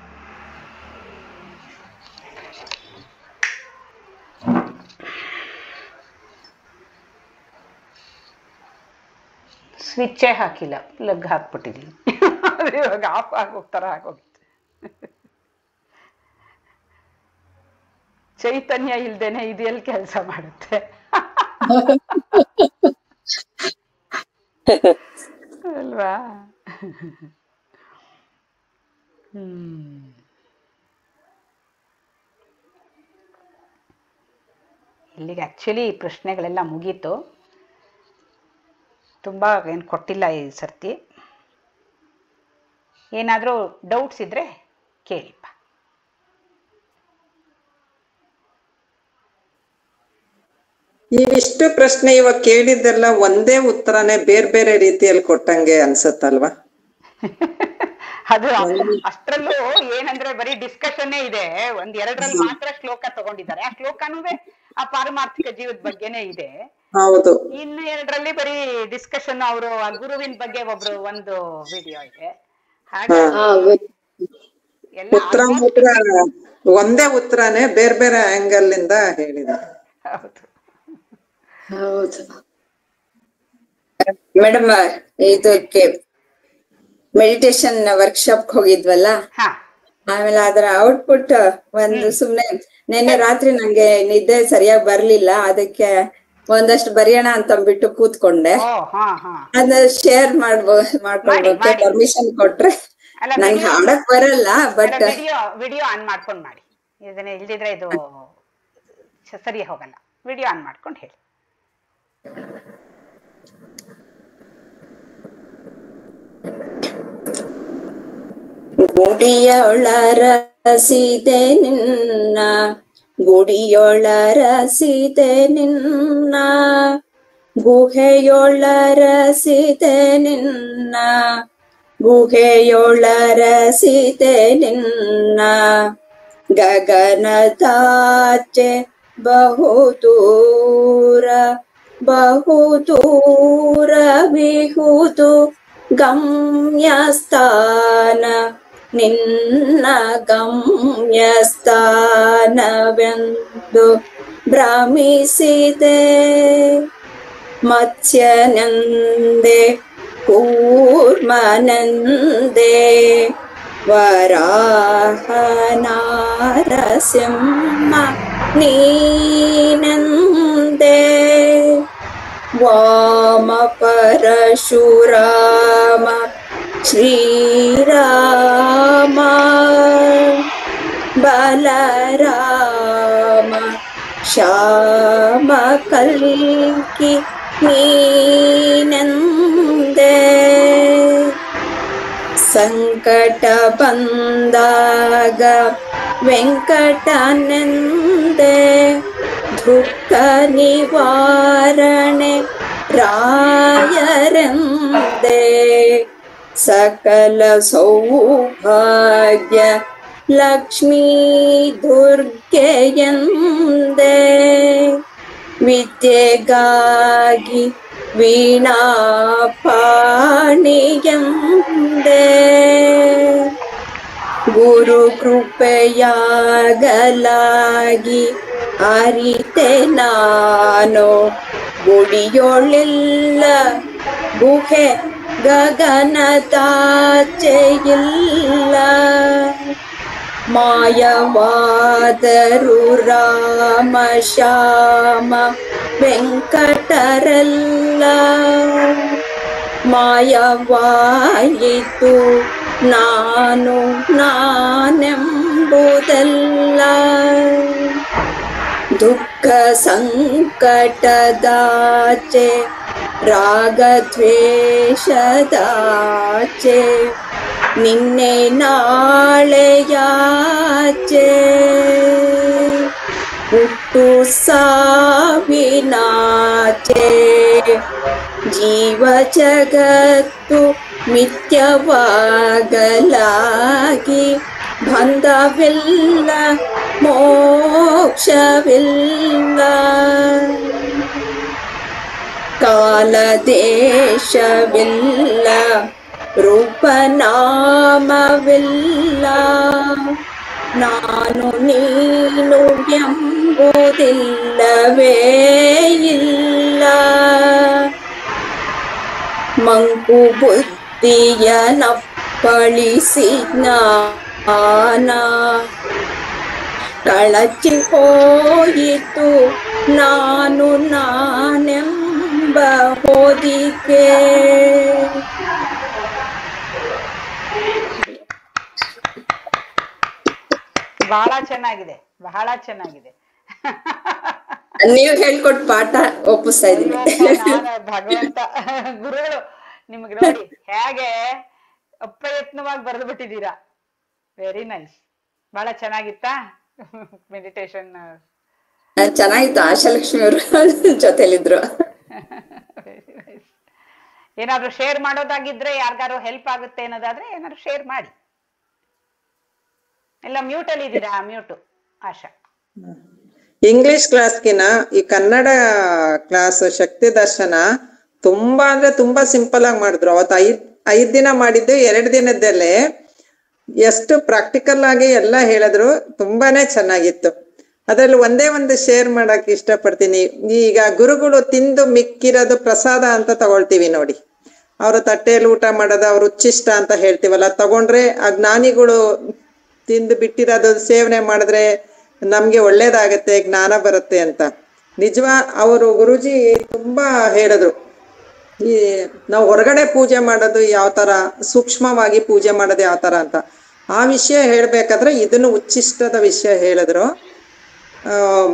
ಸ್ವಿಚ್ಚೇ ಹಾಕಿಲ್ಲ ಪ್ಲಗ್ ಹಾಕ್ಬಿಟ್ಟಿದ್ದೀನಿ ಅದು ಇವಾಗ ಆಫ್ ಆಗೋಗ್ತಾರ ಆಗೋಗಿತ್ತು ಚೈತನ್ಯ ಇಲ್ದೇನೆ ಇದು ಎಲ್ಲಿ ಕೆಲಸ ಮಾಡುತ್ತೆ ಅಲ್ವಾ ಹ್ಮ್ ಇಲ್ಲಿಗೆ ಆ್ಯಕ್ಚುಲಿ ಪ್ರಶ್ನೆಗಳೆಲ್ಲ ಮುಗೀತು ತುಂಬ ಏನು ಕೊಟ್ಟಿಲ್ಲ ಈ ಸರ್ತಿ ಏನಾದರೂ ಡೌಟ್ಸ್ ಇದ್ದರೆ ಕೇಳಿಪ್ಪ ಇವಿಷ್ಟು ಪ್ರಶ್ನೆ ಇವಾಗ ಕೇಳಿದ್ದೆಲ್ಲ ಒಂದೇ ಉತ್ತರನೇ ಬೇರೆ ಬೇರೆ ರೀತಿಯಲ್ಲಿ ಕೊಟ್ಟಂಗೆ ಅನ್ಸತ್ತಲ್ವಾ ಅದು ಅಷ್ಟರಲ್ಲೂ ಏನಂದ್ರೆ ಬರೀ ಡಿಸ್ಕಷನ್ನೇ ಇದೆ ಒಂದ್ ಎರಡರಲ್ಲಿ ಮಾತ್ರ ಶ್ಲೋಕ ತಗೊಂಡಿದ್ದಾರೆ ಆ ಶ್ಲೋಕನೂ ಆ ಪಾರಮಾರ್ಥಿಕ ಜೀವದ ಬಗ್ಗೆನೇ ಇದೆ ಹೌದು ಇನ್ನು ಎರಡರಲ್ಲಿ ಬರೀ ಡಿಸ್ಕಷನ್ ಅವರು ಆ ಗುರುವಿನ ಬಗ್ಗೆ ಒಬ್ರು ಒಂದು ವಿಡಿಯೋ ಇದೆ ಹಾಗೆ ಹಾ ವೆ- ಎಲ್ಲ ಉತ್ತರ almost ಮಾತ್ರ ಒಂದೇ ಉತ್ತರನೇ ಬೇರೆ ಬೇರೆ ಆಂಗಲ್ ಇಂದ ಹೇಳಿದ್ದಾರೆ ಹೌದು ಹೌದು ಮೇಡಮ್ ಇದಕ್ಕೆ ಮೆಡಿಟೇಷನ್ ವರ್ಕ್ಶಾಪ್ ಹೋಗಿದ್ವಲ್ಲ ಹಾ ಆಮೇಲೆ ಅದರ ಔಟ್ಪುಟ್ ಒಂದು ಸುಮ್ನೆ ನಿನ್ನೆ ರಾತ್ರಿ ನಂಗೆ ನಿದ್ದೆ ಸರಿಯಾಗಿ ಬರ್ಲಿಲ್ಲ ಅದಕ್ಕೆ ಒಂದಷ್ಟು ಬರೆಯೋಣ ಅಂತ ಅಂದ್ಬಿಟ್ಟು ಕೂತ್ಕೊಂಡೆ ಓ ಹಾ ಹಾ ಅದನ್ನ ಶೇರ್ ಮಾಡ್ಬೋ ಮಾಡ್ಕೊಳ್ಬೇಕು ಮಾಡಿ. ಪರ್ಮಿಷನ್ ಕೊಟ್ರೆ ಅಲ್ಲ, ನಂಗೆ video- ಹಾಡಕ್ ಬರಲ್ಲ ಬಟ್ ವಿಡಿಯೋ ವಿಡಿಯೋ ಆನ್ ಮಾಡ್ಕೊಂಡು ಮಾಡಿ ಇದನ್ನ ಇಲ್ದಿದ್ರೆ ಇದು ಸ- ಸರಿ ಹೋಗಲ್ಲ ವಿಡಿಯೋ ಆನ್ ಮಾಡ್ಕೊಂಡು ಹೇಳಿ ಗುಡಿಯೊಳರಸಿದೆ ನಿನ್ನ ಗುಡಿಯೊಳರಸಿದೆ ನಿನ್ನ ಗುಹೆಯೊಳರಸಿದೆ ನಿನ್ನ ಗುಹೆಯೊಳರಸಿದೆ ನಿನ್ನ ಗಗನದಾಚೆ ಬಹುದೂರ ಬಹುದೂರವಿಹುದು ಗಮ್ಯಸ್ಥಾನ ನಿನ್ನ ಗಮ್ಯಸ್ಥಾನವೆಂದು ಭ್ರಮಿಸಿದೆ ಮತ್ಸ್ಯನಂದೆ ಕೂರ್ಮನಂದೆ ವರಾಹನಾರಸಿಂಹ ನೀನಂದೆ ವಾಮ ಪರಶುರಾಮ ಶ್ರೀರಾಮ ಬಲರಾಮ ಶ್ಯಾಮ ಕಲ್ಕಿ ನೀನಂದೆ ಸಂಕಟ ಬಂದಾಗ ವೆಂಕಟನೆಂದೆ ದುಃಖ ನಿವಾರಣೆ ರಾಯರೆಂದೆ ಸಕಲ ಸೌಭಾಗ್ಯ ಲಕ್ಷ್ಮೀ ದುರ್ಗೆಯಂದೆ ವಿದ್ಯೆಗಾಗಿ ವೀಣಾ ಪಾಣಿಯಂದೆ ಗುರು ಕೃಪೆಯಾಗಲಾಗಿ ಅರಿತೆ ನಾನು ಗುಡಿಯೊಳಿಲ್ಲ ಗುಹೆ ಗಗನದಾಚೆ ಇಲ್ಲ ಮಾಯವಾದರು ರಾಮ ಶ್ಯಾಮ ವೆಂಕಟರೆಲ್ಲ ಮಾಯವಾಯಿತು ನಾನು ನಾನೆಂಬುದೆಲ್ಲ ದುಃಖ ಸಂಕಟದಾಚೆ ರಾಗದ್ವೇಷದಾಚೆ ನಿನ್ನೆ ನಾಳೆಯಾಚೆ ಹುಟ್ಟು ಸಾವಿನಾಚೆ ಜೀವ ಜಗತ್ತು ಮಿಥ್ಯವಾಗಲಾಗಿ ಬಂಧವಿಲ್ಲ ಮೋಕ್ಷವಿಲ್ಲ ಕಾಲ ದೇಶವಿಲ್ಲ ರೂಪನಾಮವಿಲ್ಲ ನಾನು ನೀನು ಎಂಬುದಿಲ್ಲವೇ ಇಲ್ಲ ಮಂಕು ಬುದ್ಧಿಯ ನಪ್ಪಳಿಸಿ ಜ್ಞಾನ ಕಳಚಿ ಹೋಯಿತು ನಾನು ನಾನೆಂಬ ಹೋದಿಕೆ ಬಹಳ ಚೆನ್ನಾಗಿದೆ ಬಹಳ ಚೆನ್ನಾಗಿದೆ ನೀವು ಹೇಳ್ಕೊಟ್ ಪಾಠ ಒಪ್ಪಿಸ್ತಾ ಇದೀನಿ ಅಯ್ಯಪ್ಪ, ನಾನು ಭಗವಂತ ಗುರುಗಳು ನಿಮ್ಗೆ ನೋಡಿ ಹೇಗೆ ಅಪ್ರಯತ್ನವಾಗಿ ಬರೆದು ಬಿಟ್ಟಿದ್ದೀರಾ ವೆರಿ ನೈಸ್ ಬಹಳ ಚೆನ್ನಾಗಿತ್ತಾ ಮೆಡಿಟೇಷನ್ ಚೆನ್ನಾಗಿತ್ತು ಆಶಾಲಕ್ಷ್ಮಿ ಅವರು ಜೊತೆಲಿದ್ರು ವೆರಿ ನೈಸ್ ಏನಾದ್ರು ಶೇರ್ ಮಾಡೋದಾಗಿದ್ರೆ ಯಾರಿಗಾರು ಹೆಲ್ಪ್ ಆಗುತ್ತೆ ಅನ್ನೋದಾದ್ರೆ ಏನಾದ್ರು ಶೇರ್ ಮಾಡಿ ಎಲ್ಲ ಮ್ಯೂಟ್ ಅಲ್ಲಿ ಇದ್ದೀರಾ ಮ್ಯೂಟು ಆಶಾ ಇಂಗ್ಲಿಷ್ ಕ್ಲಾಸ್ಗಿನ ಈ ಕನ್ನಡ ಕ್ಲಾಸ್ ಶಕ್ತಿ ದರ್ಶನ ತುಂಬಾ ಅಂದ್ರೆ ತುಂಬಾ ಸಿಂಪಲ್ ಆಗಿ ಮಾಡಿದ್ರು ಅವತ್ತು ಐದ್ ಐದ್ ದಿನ ಮಾಡಿದ್ದು ಎರಡು ದಿನದಲ್ಲೇ ಎಷ್ಟು ಪ್ರಾಕ್ಟಿಕಲ್ ಆಗಿ ಎಲ್ಲ ಹೇಳಿದ್ರು ತುಂಬಾನೇ ಚೆನ್ನಾಗಿತ್ತು ಅದ್ರಲ್ಲಿ ಒಂದೇ ಒಂದು ಶೇರ್ ಮಾಡಕ್ ಇಷ್ಟಪಡ್ತೀನಿ ಈಗ ಗುರುಗಳು ತಿಂದು ಮಿಕ್ಕಿರೋದು ಪ್ರಸಾದ ಅಂತ ತಗೊಳ್ತೀವಿ ನೋಡಿ ಅವ್ರ ತಟ್ಟೆಯಲ್ಲಿ ಊಟ ಮಾಡೋದು ಅವ್ರ ಉಚ್ಚಿಷ್ಟ ಅಂತ ಹೇಳ್ತೀವಲ್ಲ ತಗೊಂಡ್ರೆ ಆ ಜ್ಞಾನಿಗಳು ತಿಂದು ಬಿಟ್ಟಿರೋದು ಸೇವನೆ ಮಾಡಿದ್ರೆ ನಮ್ಗೆ ಒಳ್ಳೇದಾಗತ್ತೆ ಜ್ಞಾನ ಬರುತ್ತೆ ಅಂತ ನಿಜವಾ ಅವರು ಗುರುಜಿ ತುಂಬಾ ಹೇಳಿದ್ರು ಈ ನಾವು ಹೊರಗಡೆ ಪೂಜೆ ಮಾಡೋದು ಯಾವ ತರ ಸೂಕ್ಷ್ಮವಾಗಿ ಪೂಜೆ ಮಾಡೋದು ಯಾವ ತರ ಅಂತ ಆ ವಿಷಯ ಹೇಳ್ಬೇಕಾದ್ರೆ ಇದನ್ನು ಉಚ್ಚಿಷ್ಟದ ವಿಷಯ ಹೇಳಿದ್ರು ಆ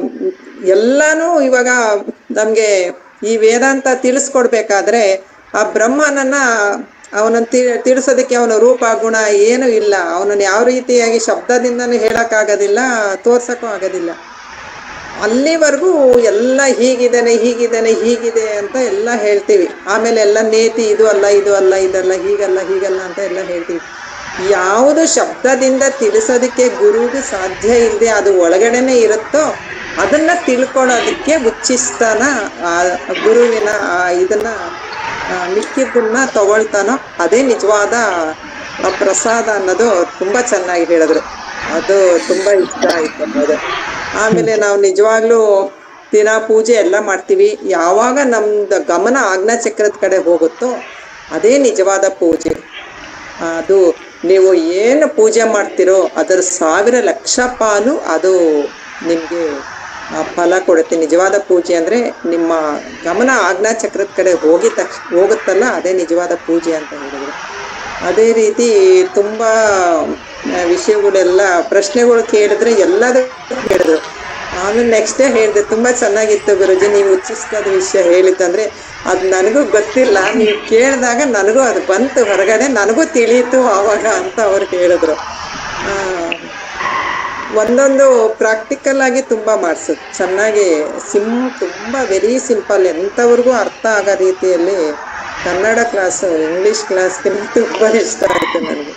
ಎಲ್ಲಾನು ಇವಾಗ ನಮ್ಗೆ ಈ ವೇದಾಂತ ತಿಳಿಸ್ಕೊಡ್ಬೇಕಾದ್ರೆ ಆ ಬ್ರಹ್ಮನನ್ನ ಅವನನ್ನ ತಿ ತಿಳಿಸೋದಕ್ಕೆ ಅವನ ರೂಪ ಗುಣ ಏನು ಇಲ್ಲ ಅವನನ್ನ ಯಾವ ರೀತಿಯಾಗಿ ಶಬ್ದದಿಂದನೂ ಹೇಳಕ್ಕಾಗೋದಿಲ್ಲ ತೋರ್ಸಕ್ಕೂ ಆಗೋದಿಲ್ಲ ಅಲ್ಲಿವರೆಗೂ ಎಲ್ಲ ಹೀಗಿದ್ದಾನೆ ಹೀಗಿದ್ದಾನೆ ಹೀಗಿದೆ ಅಂತ ಎಲ್ಲ ಹೇಳ್ತೀವಿ ಆಮೇಲೆ ಎಲ್ಲ ನೇತಿ ಇದು ಅಲ್ಲ ಇದು ಅಲ್ಲ ಇದಲ್ಲ ಹೀಗಲ್ಲ ಹೀಗಲ್ಲ ಅಂತ ಎಲ್ಲ ಹೇಳ್ತೀವಿ ಯಾವುದು ಶಬ್ದದಿಂದ ತಿಳಿಸೋದಕ್ಕೆ ಗುರುಗೆ ಸಾಧ್ಯ ಇಲ್ಲದೆ ಅದು ಒಳಗಡೆನೆ ಇರುತ್ತೋ ಅದನ್ನ ತಿಳ್ಕೊಳ್ಳೋದಕ್ಕೆ ಉಚ್ಚಿಷ್ಟನ ಆ ಗುರುವಿನ ಆ ಇದನ್ನ ಆ ಮಿಕ್ಕಿದ್ದನ್ನ ತಗೊಳ್ತಾನೋ ಅದೇ ನಿಜವಾದ ಆ ಪ್ರಸಾದ ಅನ್ನೋದು ತುಂಬಾ ಚೆನ್ನಾಗಿ ಹೇಳಿದ್ರು ಅದು ತುಂಬಾ ಇಷ್ಟ ಆಯ್ತು ಅದು ಆಮೇಲೆ ನಾವು ನಿಜವಾಗ್ಲೂ ದಿನ ಪೂಜೆ ಎಲ್ಲ ಮಾಡ್ತೀವಿ ಯಾವಾಗ ನಮ್ದು ಗಮನ ಆಜ್ಞಾ ಚಕ್ರದ ಕಡೆ ಹೋಗುತ್ತೋ ಅದೇ ನಿಜವಾದ ಪೂಜೆ ಅದು ನೀವು ಏನು ಪೂಜೆ ಮಾಡ್ತೀರೋ ಅದರ ಸಾವಿರ ಲಕ್ಷ ಪಾಲು ಅದು ನಿಮಗೆ ಫಲ ಕೊಡುತ್ತೆ ನಿಜವಾದ ಪೂಜೆ ಅಂದ್ರೆ ನಿಮ್ಮ ಗಮನ ಆಜ್ಞಾ ಚಕ್ರದ ಕಡೆ ಹೋಗಿದ ತಕ್ಷ ಹೋಗುತ್ತಲ್ಲ ಅದೇ ನಿಜವಾದ ಪೂಜೆ ಅಂತ ಹೇಳಿದ್ರು ಅದೇ ರೀತಿ ತುಂಬಾ ಆ, ವಿಷಯಗಳೆಲ್ಲ ಪ್ರಶ್ನೆಗಳು ಕೇಳಿದ್ರೆ ಎಲ್ಲದಕ್ಕೂ ಹೇಳಿದ್ರು ಆಮೇಲೆ ನೆಕ್ಸ್ಟ್ ಡೇ ಹೇಳಿದೆ ತುಂಬಾ ಚೆನ್ನಾಗಿತ್ತು ಗುರುಜಿ ನೀವು ಉಚ್ಚಿಸ್ತದ ವಿಷಯ ಹೇಳಿತ್ತಂದ್ರೆ ಅದು ನನಗೂ ಗೊತ್ತಿಲ್ಲ ನೀವು ಕೇಳಿದಾಗ ನನಗೂ ಅದು ಬಂತು ಹೊರಗಡೆ ನನಗೂ ತಿಳಿಯಿತು ಆವಾಗ ಅಂತ ಅವ್ರು ಹೇಳಿದ್ರು ಆ, ಒಂದೊಂದು ಪ್ರಾಕ್ಟಿಕಲ್ ಆಗಿ ತುಂಬಾ ಮಾಡಿಸೋದು ಚೆನ್ನಾಗಿ ಸಿಂ ತುಂಬಾ ವೆರಿ ಸಿಂಪಲ್ ಎಂಥವ್ರಿಗೂ ಅರ್ಥ ಆಗೋ ರೀತಿಯಲ್ಲಿ ಕನ್ನಡ ಕ್ಲಾಸು ಇಂಗ್ಲಿಷ್ ಕ್ಲಾಸ್ಗೆ ತುಂಬಾ ಇಷ್ಟ ಆಯ್ತು ನನಗೆ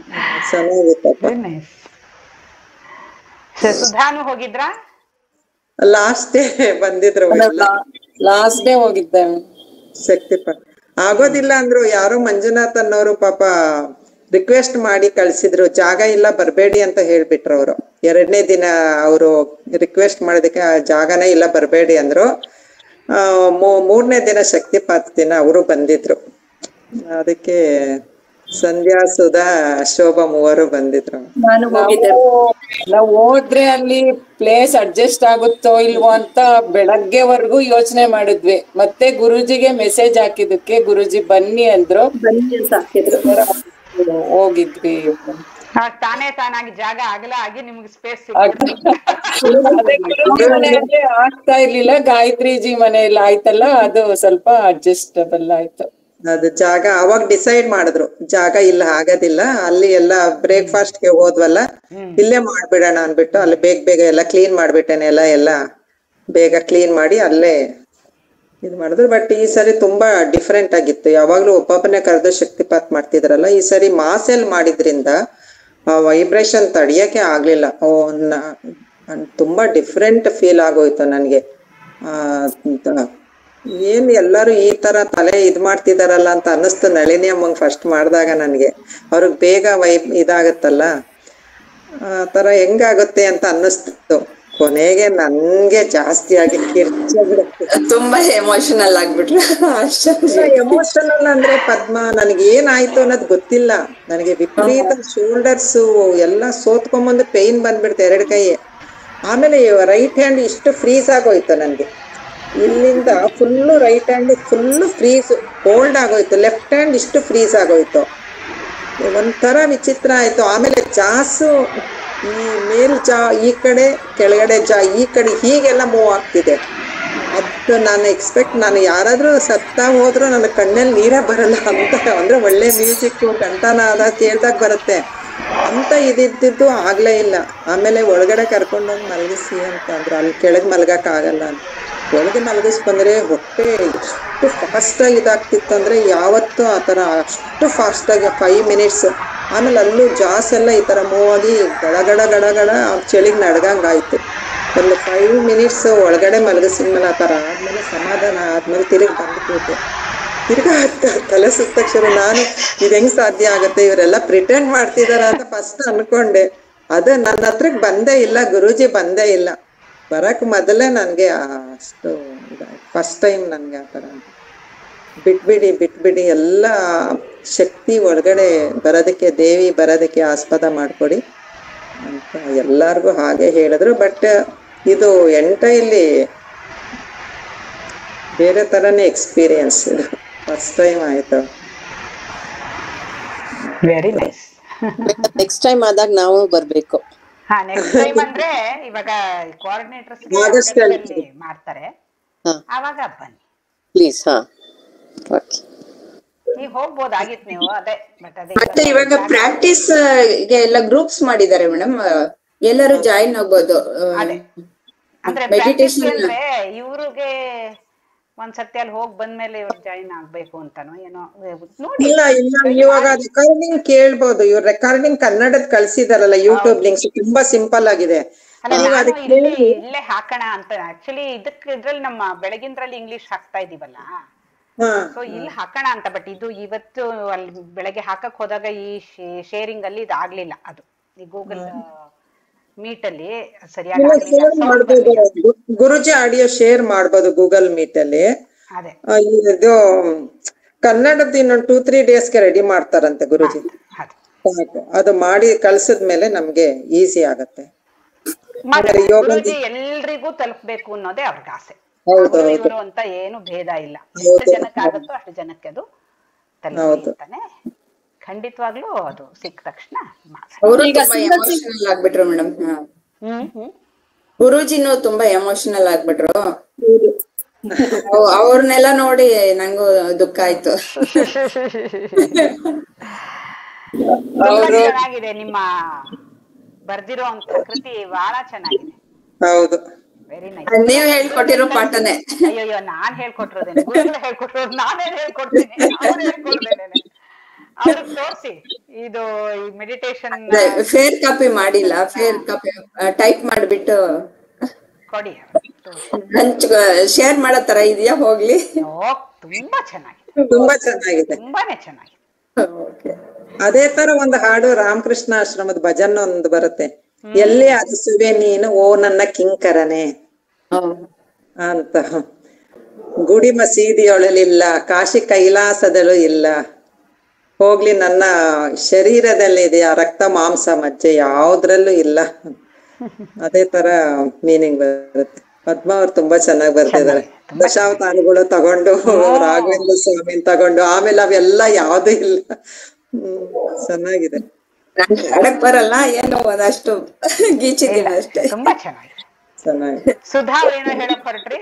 ಚೆನ್ನಾಗಿತ್ತಪ್ಪ ವೆರಿ ನೈಸ್ ಸುಧಾನು ಹೋಗಿದ್ರಾ ಲಾಸ್ಟ್ ಡೇ ಬಂದಿದ್ರು ಎಲ್ಲ ಲಾಸ್ಟ್ ಡೇ ಹೋಗಿದ್ದೆ ಶಕ್ತಿಪಾತ್ ಆಗೋದಿಲ್ಲ ಅಂದ್ರು ಯಾರೋ ಮಂಜುನಾಥ್ ಅನ್ನೋರು ಪಾಪ ರಿಕ್ವೆಸ್ಟ್ ಮಾಡಿ ಕಳ್ಸಿದ್ರು ಜಾಗ ಇಲ್ಲ ಬರ್ಬೇಡಿ ಅಂತ ಹೇಳ್ಬಿಟ್ರು ಅವರು ಎರಡನೇ ದಿನ ಅವರು ರಿಕ್ವೆಸ್ಟ್ ಮಾಡೋದಕ್ಕೆ ಆ ಜಾಗನೇ ಇಲ್ಲ ಬರ್ಬೇಡಿ ಅಂದ್ರು ಆ ಮೂ- ಮೂರನೇ ದಿನ ಶಕ್ತಿಪಾತ್ ದಿನ ಅವರು ಬಂದಿದ್ರು ಅದಕ್ಕೆ ಸಂಧ್ಯಾ ಸುಧಾ ಶೋಭಾ ಮೂವರು ಬಂದಿದ್ರು ನಾನು ಹೋಗಿದ್ದೆ ನಾವು ಹೋದ್ರೆ ಅಲ್ಲಿ ಪ್ಲೇಸ್ ಅಡ್ಜಸ್ಟ್ ಆಗುತ್ತೋ ಇಲ್ವೋ ಅಂತ ಬೆಳಗ್ಗೆವರೆಗೂ ಯೋಚನೆ ಮಾಡಿದ್ವಿ ಮತ್ತೆ ಗುರುಜಿಗೆ ಮೆಸೇಜ್ ಹಾಕಿದಕ್ಕೆ ಗುರುಜಿ ಬನ್ನಿ ಅಂದ್ರು ಬನ್ನಿ ಅಂತ ಹಾಕಿದ್ರು ಹೋಗಿದ್ವಿ ಆಗ ತಾನೇ ತಾನಾಗಿ ಜಾಗ ಅಗಲ ಆಗಿ ನಿಮ್ಗೆ ಸ್ಪೇಸ್ ಅದೇ ಗುರೂಜಿ ಮನೆಯಲ್ಲಿ ಆಗ್ತಾ ಇರ್ಲಿಲ್ಲ ಗಾಯತ್ರಿ ಜಿ ಮನೆಯಲ್ಲಿ ಆಯ್ತಲ್ಲ ಅದು ಸ್ವಲ್ಪ ಅಡ್ಜಸ್ಟಬಲ್ ಆಯ್ತು ಅದು ಜಾಗ ಅವಾಗ ಡಿಸೈಡ್ ಮಾಡಿದ್ರು ಜಾಗ ಇಲ್ಲ ಆಗೋದಿಲ್ಲ ಅಲ್ಲಿ ಎಲ್ಲ ಬ್ರೇಕ್ಫಾಸ್ಟ್ ಗೆ ಹೋದ್ವಲ್ಲ ಇಲ್ಲೇ ಮಾಡ್ಬಿಡೋಣ ಅನ್ಬಿಟ್ಟು ಅಲ್ಲಿ ಬೇಗ ಬೇಗ ಎಲ್ಲ ಕ್ಲೀನ್ ಮಾಡ್ಬಿಟ್ಟೆನೆ ಎಲ್ಲ ಎಲ್ಲ ಬೇಗ ಕ್ಲೀನ್ ಮಾಡಿ ಅಲ್ಲೇ ಇದು ಮಾಡಿದ್ರು ಬಟ್ ಈ ಸರಿ ತುಂಬಾ ಡಿಫ್ರೆಂಟ್ ಆಗಿತ್ತು ಯಾವಾಗ್ಲೂ ಒಬ್ಬೊಬ್ಬನೇ ಕರೆದು ಶಕ್ತಿಪಾತ್ ಮಾಡ್ತಿದ್ರಲ್ಲ ಈ ಸರಿ ಮಾಸೆಲ್ ಮಾಡಿದ್ರಿಂದ ವೈಬ್ರೇಷನ್ ತಡಿಯಕ್ಕೆ ಆಗ್ಲಿಲ್ಲ ಓ ನ- ನನ್ ತುಂಬಾ ಡಿಫ್ರೆಂಟ್ ಫೀಲ್ ಆಗೋಯ್ತು ನನ್ಗೆ ಆ ಅಂತ- ಏನ್ ಎಲ್ಲರೂ ಈ ತರ ತಲೆ ಇದ್ ಮಾಡ್ತಿದಾರಲ್ಲ ಅಂತ ಅನ್ನಿಸ್ತು ನಳಿನಿ ಅಮ್ಮಂಗ್ ಫಸ್ಟ್ ಮಾಡಿದಾಗ ನನ್ಗೆ ಅವ್ರಿಗೆ ಬೇಗ ವೈ ಇದಾಗತ್ತಲ್ಲ ಆ ತರ ಹೆಂಗಾಗುತ್ತೆ ಅಂತ ಅನ್ನಿಸ್ತು ಕೊನೆಗೆ ನನ್ಗೆ ಜಾಸ್ತಿ ಆಗಿ ಕಿರ್ಚಾಗ್ಬಿಡುತ್ತೆ ತುಂಬಾ ಎಮೋಷನಲ್ ಆಗ್ಬಿಟ್ರು ಅಷ್ಟೊಂದು ಎಮೋಷನಲ್ ಅಂದ್ರೆ ಪದ್ಮ ನನಗೆ ಏನಾಯ್ತು ಅನ್ನೋದು ಗೊತ್ತಿಲ್ಲ ನನಗೆ ವಿಪರೀತ ಶೋಲ್ಡರ್ಸ್ ಎಲ್ಲ ಸೋತ್ಕೊಂಬಂದು ಪೇನ್ ಬಂದ್ಬಿಡ್ತು ಎರಡು ಕೈ ಆಮೇಲೆ ರೈಟ್ ಹ್ಯಾಂಡ್ ಇಷ್ಟು ಫ್ರೀಸ್ ಆಗೋಯ್ತು ನನಗೆ ಇಲ್ಲಿಂದ full right hand full freeze hold ಆಗೋಯ್ತು ಲೆಫ್ಟ್ ಹ್ಯಾಂಡ್ ಇಷ್ಟು ಫ್ರೀಸ್ ಆಗೋಯ್ತು ಒಂಥರ ವಿಚಿತ್ರ ಆಯ್ತು ಆಮೇಲೆ ಜಾಸು ಈ ಮೇಲ್ ಜಾ ಈ ಕಡೆ ಕೆಳಗಡೆ ಜಾ ಈ ಕಡೆ ಹೀಗೆಲ್ಲ ಮೂವ್ ಆಗ್ತಿದೆ ಅದು ನಾನು ಎಕ್ಸ್ಪೆಕ್ಟ್ ನಾನು ಯಾರಾದ್ರೂ ಸತ್ತ ಹೋದ್ರು ನನ್ನ ಕಣ್ಣಲ್ಲಿ ನೀರೇ ಬರಲ್ಲ ಅಂತ ಅಂದ್ರೆ ಒಳ್ಳೆ ಮ್ಯೂಸಿಕ್ ಕಂಠನಾದ ಕೇಳ್ದಾಗ ಬರುತ್ತೆ ಅಂತ ಇದಿದ್ದು ಆಗ್ಲೇ ಇಲ್ಲ ಆಮೇಲೆ ಒಳಗಡೆ ಕರ್ಕೊಂಡೋಗಿ ಮಲಗಿಸಿ ಅಂತ ಅಂದ್ರು ಅಲ್ಲಿ ಕೆಳಗೆ ಮಲಗಕ್ ಆಗಲ್ಲ ಅಂತ ಒಳಗೆ ಮಲಗಿಸ್ ಬಂದ್ರೆ ಹೊಟ್ಟೆ ಎಷ್ಟು ಫಾಸ್ಟ್ ಆಗಿ ಇದಾಗ್ತಿತ್ತು ಅಂದ್ರೆ ಯಾವತ್ತೂ ಆ ಥರ ಅಷ್ಟು ಫಾಸ್ಟ್ ಆಗಿ ಫೈವ್ ಮಿನಿಟ್ಸ್ ಆಮೇಲೆ ಅಲ್ಲೂ ಜಾಸ್ ಎಲ್ಲ ಈ ಥರ ಮೂವ್ ಆಗಿ ಗಡಗಡ ಗಡಗಡ ಚಳಿಗೆ ನಡ್ಗಂಗಾಯ್ತು ಒಂದು ಫೈವ್ ಮಿನಿಟ್ಸ್ ಒಳಗಡೆ ಮಲಗಿಸಿದ್ಮೇಲೆ ಆ ಥರ ಆದ್ಮೇಲೆ ಸಮಾಧಾನ ಆದ್ಮೇಲೆ ತಿರುಗಿ ಬಂದ್ಬಿಟ್ಟು ತಿರ್ಗಾ ತ- ತಲೆ ಸುತ್ತ ತಕ್ಷಣ ನಾನು ಇದು ಹೆಂಗ್ ಸಾಧ್ಯ ಆಗುತ್ತೆ ಇವರೆಲ್ಲ ಪ್ರಿಟೆಂಡ್ ಮಾಡ್ತಿದಾರ ಅಂತ ಫಸ್ಟ್ ಅನ್ಕೊಂಡೆ ಅದು ನನ್ನ ಹತ್ರಕ್ ಬಂದೇ ಇಲ್ಲ ಗುರೂಜಿ ಬಂದೇ ಇಲ್ಲ ಬರಕ್ ಮೊದಲೇ ನನ್ಗೆ ಅಷ್ಟು ಫಸ್ಟ್ ಟೈಮ್ ನನ್ಗೆ ಆ ಥರ ಬಿಟ್ಬಿಡಿ ಬಿಟ್ಬಿಡಿ ಎಲ್ಲ ಶಕ್ತಿ ಒಳಗಡೆ ಬರೋದಕ್ಕೆ ದೇವಿ ಬರೋದಕ್ಕೆ ಆಸ್ಪದ ಮಾಡ್ಕೊಡಿ ಅಂತ ಎಲ್ಲಾರ್ಗು ಹಾಗೆ ಹೇಳಿದ್ರು ಬಟ್ ಇದು ಎಂಟ ಇಲ್ಲಿ ಬೇರೆ ತರನೇ ಎಕ್ಸ್ಪೀರಿಯನ್ಸ್ ಇದು ಫಸ್ಟ್ ಟೈಮ್ ಆಯ್ತು ವೆರಿ ನೈಸ್ ನೆಕ್ಸ್ಟ್ ಟೈಮ್ ಆದಾಗ ನಾವು ಬರ್ಬೇಕು ಹಾ ನೆಕ್ಸ್ಟ್ ಟೈಮ್ ಅಂದ್ರೆ ಇವಾಗ ಕೋಆರ್ಡಿನೇಟರ್ಸ್ August ಅಲ್ಲಿ. ಮಾಡ್ತಾರೆ ಹಾ. ಆವಾಗ ಬನ್ನಿ ಪ್ಲೀಸ್ ಹಾ ಓಕೆ ಈಗ ಹೋಗ್ಬೋದಾಗಿತ್ತು ನೀವು ಅದೇ ಬಟ್ ಅದೇ ಮತ್ತೆ ಇವಾಗ ಪ್ರಾಕ್ಟೀಸ್ ಗೆ ಎಲ್ಲ ಗ್ರೂಪ್ಸ್ ಮಾಡಿದ್ದಾರೆ ಮೇಡಮ್ ಎಲ್ಲರೂ ಜಾಯಿನ್ ಆಗ್ಬೋದು ಅದೇ ಅಂದ್ರೆ ಮೆಡಿಟೇಷನ್ practice ಅಂದ್ರೆ ಇವ್ರಿಗೆ ಒಂದ್ಸತಿ ಅಲ್ಲಿ ಹೋಗ್ ಬಂದ್ಮೇಲೆ ಇವ್ರು ಜಾಯಿನ್ ಆಗ್ಬೇಕು ಅಂತಾನೋ ಏನೋ ನೋಡಿ ಇಲ್ಲ ಇಲ್ಲ ಇವಾಗ ರೆಕಾರ್ಡಿಂಗ್ ಕೇಳ್ಬೋದು ಇವ್ರು ರೆಕಾರ್ಡಿಂಗ್ ಕನ್ನಡದ ಕಳ್ಸಿದಾರಲ್ಲ ಯೂಟ್ಯೂಬ್ ಲಿಂಕ್ಸ್ ತುಂಬಾ ಸಿಂಪಲ್ ಆಗಿದೆ ಅಲ್ಲ ನೀವು ನಾನು ಅದಕ್ಕೆ ಇಲ್ಲಿ ಇಲ್ಲೇ ಹಾಕೋಣ ಅಂತ ಆಕ್ಚುಲಿ ಇದಕ್ ಇದ್ರಲ್ಲಿ ನಮ್ಮ ಬೆಳಗಿಂದ್ರಲ್ಲಿ ಇಂಗ್ಲಿಷ್ ಹಾಕ್ತಾ ಇದೀವಲ್ಲ ಹಾ ಸೊ ಇಲ್ಲಿ ಹಾಕೋಣ ಅಂತ ಬಟ್ ಇದು ಇವತ್ತು ಅಲ್ಲಿ ಬೆಳಗ್ಗೆ ಹಾಕಕ್ ಹೋದಾಗ ಈ ಶೇರಿಂಗ್ ಅಲ್ಲಿ ಇದು ಆಗ್ಲಿಲ್ಲ ಅದು ಈ ಗೂಗಲ್ ಮೀಟ್ ಅಲ್ಲಿ ಸರಿಯಾಗಿ ಇಲ್ಲ ಆಗ್ಲಿಲ್ಲ. ಶೇರ್ ಮಾಡ್ಬೋದು ಗು- ಗುರುಜಿ ಆಡಿಯೋ ಶೇರ್ ಮಾಡ್ಬೋದು ಗೂಗಲ್ ಮೀಟ್ ಅಲ್ಲಿ ಅದೇ ಆ, ಇದು ಕನ್ನಡದ ಇನ್ನೊಂದು ಟೂ ತ್ರೀ ಡೇಸ್ಗೆ ರೆಡಿ ಮಾಡ್ತಾರಂತೆ ಗುರುಜಿ ಅದೇ ಸಾಕು. ಅದು ಮಾಡಿ ಕಳ್ಸಿದ್ಮೇಲೆ ನಮ್ಗೆ ಈಸಿ ಆಗತ್ತೆ ಮತ್ತೆ ಯೋಗ ಗುರೂಜಿ ಎಲ್ರಿಗೂ ತಲುಪ್ಬೇಕು ಅನ್ನೋದೇ ಅವ್ರಿಗೆ ಆಸೆ ಹೌದು, ಅವ್ರು ಹೌದು. ಇವ್ರು ಅಂತ ಏನು ಭೇದ ಇಲ್ಲ ಎಷ್ಟು ಹೌದು. ಜನಕ್ಕೆ ಆಗುತ್ತೋ ಅಷ್ಟು ಜನಕ್ಕೆ ಅದು ತಲುಪಿ ಹೌದು. ಅಂತಾನೆ ಖಂಡಿತವಾಗ್ಲೂ ಅದು ಸಿಕ್ಕ ತಕ್ಷಣ ಮಾಡೋಣ ಅವರು ತುಂಬಾ ಎಮೋಷನಲ್ ಆಗ್ಬಿಟ್ರು ಮೇಡಮ್ ಹ್ಮ್ ಹ್ಮ್ ಗುರೂಜಿನೂ ತುಂಬಾ ಎಮೋಷನಲ್ ಆಗ್ಬಿಟ್ರು ಅವ್- ಅವ್ರನ್ನೆಲ್ಲ ನೋಡಿ ನಂಗೂ ದುಃಖ ಆಯ್ತು ತುಂಬಾ ಚೆನ್ನಾಗಿದೆ ನಿಮ್ಮ ಬರ್ದಿರೋ ಅಂತ ಕೃತಿ ಬಹಳ ಚೆನ್ನಾಗಿದೆ ಹೌದು ವೆರಿ ನೈಸ್ ನೀವ್ ಹೇಳ್ಕೊಟ್ಟಿರೋ ಪಾಠನೇ ಅಯ್ಯಯ್ಯೋ ನಾನ್ ಹೇಳ್ಕೊಟ್ಟಿರೋದೇನೆ ಗುರುಗಳು ಹೇಳ್ಕೊಟ್ಟಿರೋದು ನಾನೇನ್ ಹೇಳ್ಕೊಡ್ತೀನಿ ಅವ್ರು ಹೇಳ್ಕೊಡ್ದೇನೆ ಅವ್ರಿಗೆ ತೋರ್ಸಿ ಇದು ಈ ಮೆಡಿಟೇಷನ್ ಫೇರ್ ಕಾಪಿ ಮಾಡಿಲ್ಲ ಫೇರ್ ಕಾಪಿ ಟೈಪ್ ಮಾಡ್ಬಿಟ್ಟು ಕೊಡಿ ಹಂಚ್ ಶೇರ್ ಮಾಡೋ ತರ ಇದೆಯಾ ಹೋಗ್ಲಿ ಓ ತುಂಬಾ ಚೆನ್ನಾಗಿದೆ ತುಂಬಾ ಚೆನ್ನಾಗಿದೆ ತುಂಬಾನೇ ಚೆನ್ನಾಗಿದೆ ಓಕೆ ಅದೇ ತರ ಒಂದು ಹಾಡು ರಾಮಕೃಷ್ಣ ಆಶ್ರಮದ ಭಜನ್ ಒಂದು ಬರುತ್ತೆ ಎಲ್ಲಿ ಅರಸುವೆ ನೀನು ಓ ನನ್ನ ಕಿಂಕರನೆ ಅಂತ ಗುಡಿ ಮಸೀದಿಯೊಳಲಿಲ್ಲ ಕಾಶಿ ಕೈಲಾಸದಲ್ಲೂ ಇಲ್ಲ ಹೋಗ್ಲಿ ನನ್ನ ಶರೀರದಲ್ಲಿದೆ ಆ ರಕ್ತ ಮಾಂಸ ಮಜ್ಜೆ ಯಾವ್ದ್ರಲ್ಲೂ ಇಲ್ಲ ಅದೇ ತರ ಮೀನಿಂಗ್ ಬರುತ್ತೆ ಪದ್ಮ ಅವ್ರು ತುಂಬಾ ಚೆನ್ನಾಗಿ ಬರ್ತಿದ್ದಾರೆ ದಶಾವತಾರಗಳು ತಗೊಂಡು ರಾಘವೇಂದ್ರ ಸ್ವಾಮಿ ತಗೊಂಡು ಆಮೇಲೆ ಅವೆಲ್ಲ ಯಾವ್ದು ಇಲ್ಲ ಹ್ಮ್ ಚೆನ್ನಾಗಿದೆ ನಂಗೆ ಹಾಡಕ್ ಬರಲ್ಲ ಏನೋ ಒಂದಷ್ಟು ಗೀಚಿದ್ದೀನಿ ಅಷ್ಟೇ ತುಂಬಾ ಚೆನ್ನಾಗಿದೆ ಚೆನ್ನಾಗಿದೆ ಸುಧಾ ಏನೋ ಹೇಳಕ್ ಹೊರಟ್ರಿ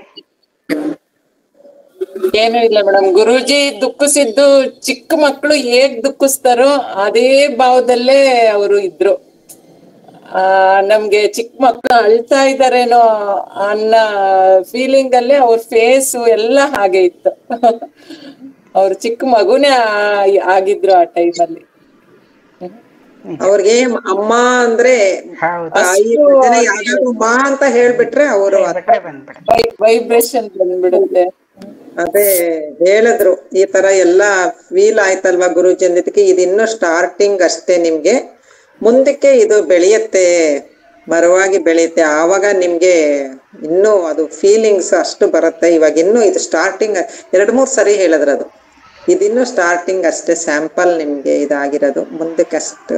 ಏನು ಇಲ್ಲ ಮೇಡಮ್ ಗುರೂಜಿ ದುಃಖಿಸಿದ್ದು ಚಿಕ್ಕ ಮಕ್ಕಳು ಹೇಗ್ ದುಃಖಿಸ್ತಾರೋ ಅದೇ ಭಾವದಲ್ಲೇ ಅವರು ಇದ್ರು ಆ ನಮ್ಗೆ ಚಿಕ್ಕ ಮಕ್ಕಳು ಅಳ್ತಾ ಇದಾರೇನೋ ಅನ್ನೋ ಫೀಲಿಂಗ್ ಅಲ್ಲೇ ಅವ್ರ ಫೇಸು ಎಲ್ಲ ಹಾಗೆ ಇತ್ತು ಅವ್ರು ಚಿಕ್ಕ ಮಗುನೇ ಆ- ಆಗಿದ್ರು ಆ ಟೈಮಲ್ಲಿ ಅವ್ರಿಗೆ ಅಮ್ಮ ಅಂದ್ರೆ ಹೌದು ತಾಯಿ ಭಜನೆ ಯಾವ್ದಾದ್ರು ಮಾ ಅಂತ ಹೇಳ್ಬಿಟ್ರೆ ಅವರು ಬಿಟ್ರೆ ಬಂದ್ಬಿಡುತ್ತೆ ವೈಬ್ರೇಷನ್ ಬಂದ್ಬಿಡುತ್ತೆ ಅದೇ ಹೇಳಿದ್ರು ಈ ತರ ಎಲ್ಲಾ ಫೀಲ್ ಆಯ್ತಲ್ವಾ ಗುರುಜಿ ಅಂದಿದ್ದಕ್ಕೆ ಇದಿನ್ನು ಸ್ಟಾರ್ಟಿಂಗ್ ಅಷ್ಟೇ ನಿಮ್ಗೆ ಮುಂದಕ್ಕೆ ಇದು ಬೆಳೆಯುತ್ತೆ ಮರವಾಗಿ ಬೆಳೆಯುತ್ತೆ ಆವಾಗ ನಿಮ್ಗೆ ಇನ್ನೂ ಅದು ಫೀಲಿಂಗ್ಸ್ ಅಷ್ಟು ಬರುತ್ತೆ ಇವಾಗ ಇನ್ನು ಇದು ಸ್ಟಾರ್ಟಿಂಗ್ ಎರಡ್ ಮೂರ್ ಸರಿ ಹೇಳಿದ್ರು ಅದು ಇದಿನ್ನು ಸ್ಟಾರ್ಟಿಂಗ್ ಅಷ್ಟೇ ಸ್ಯಾಂಪಲ್ ನಿಮ್ಗೆ ಇದಾಗಿರೋದು ಮುಂದಕ್ಕೆ ಅಷ್ಟು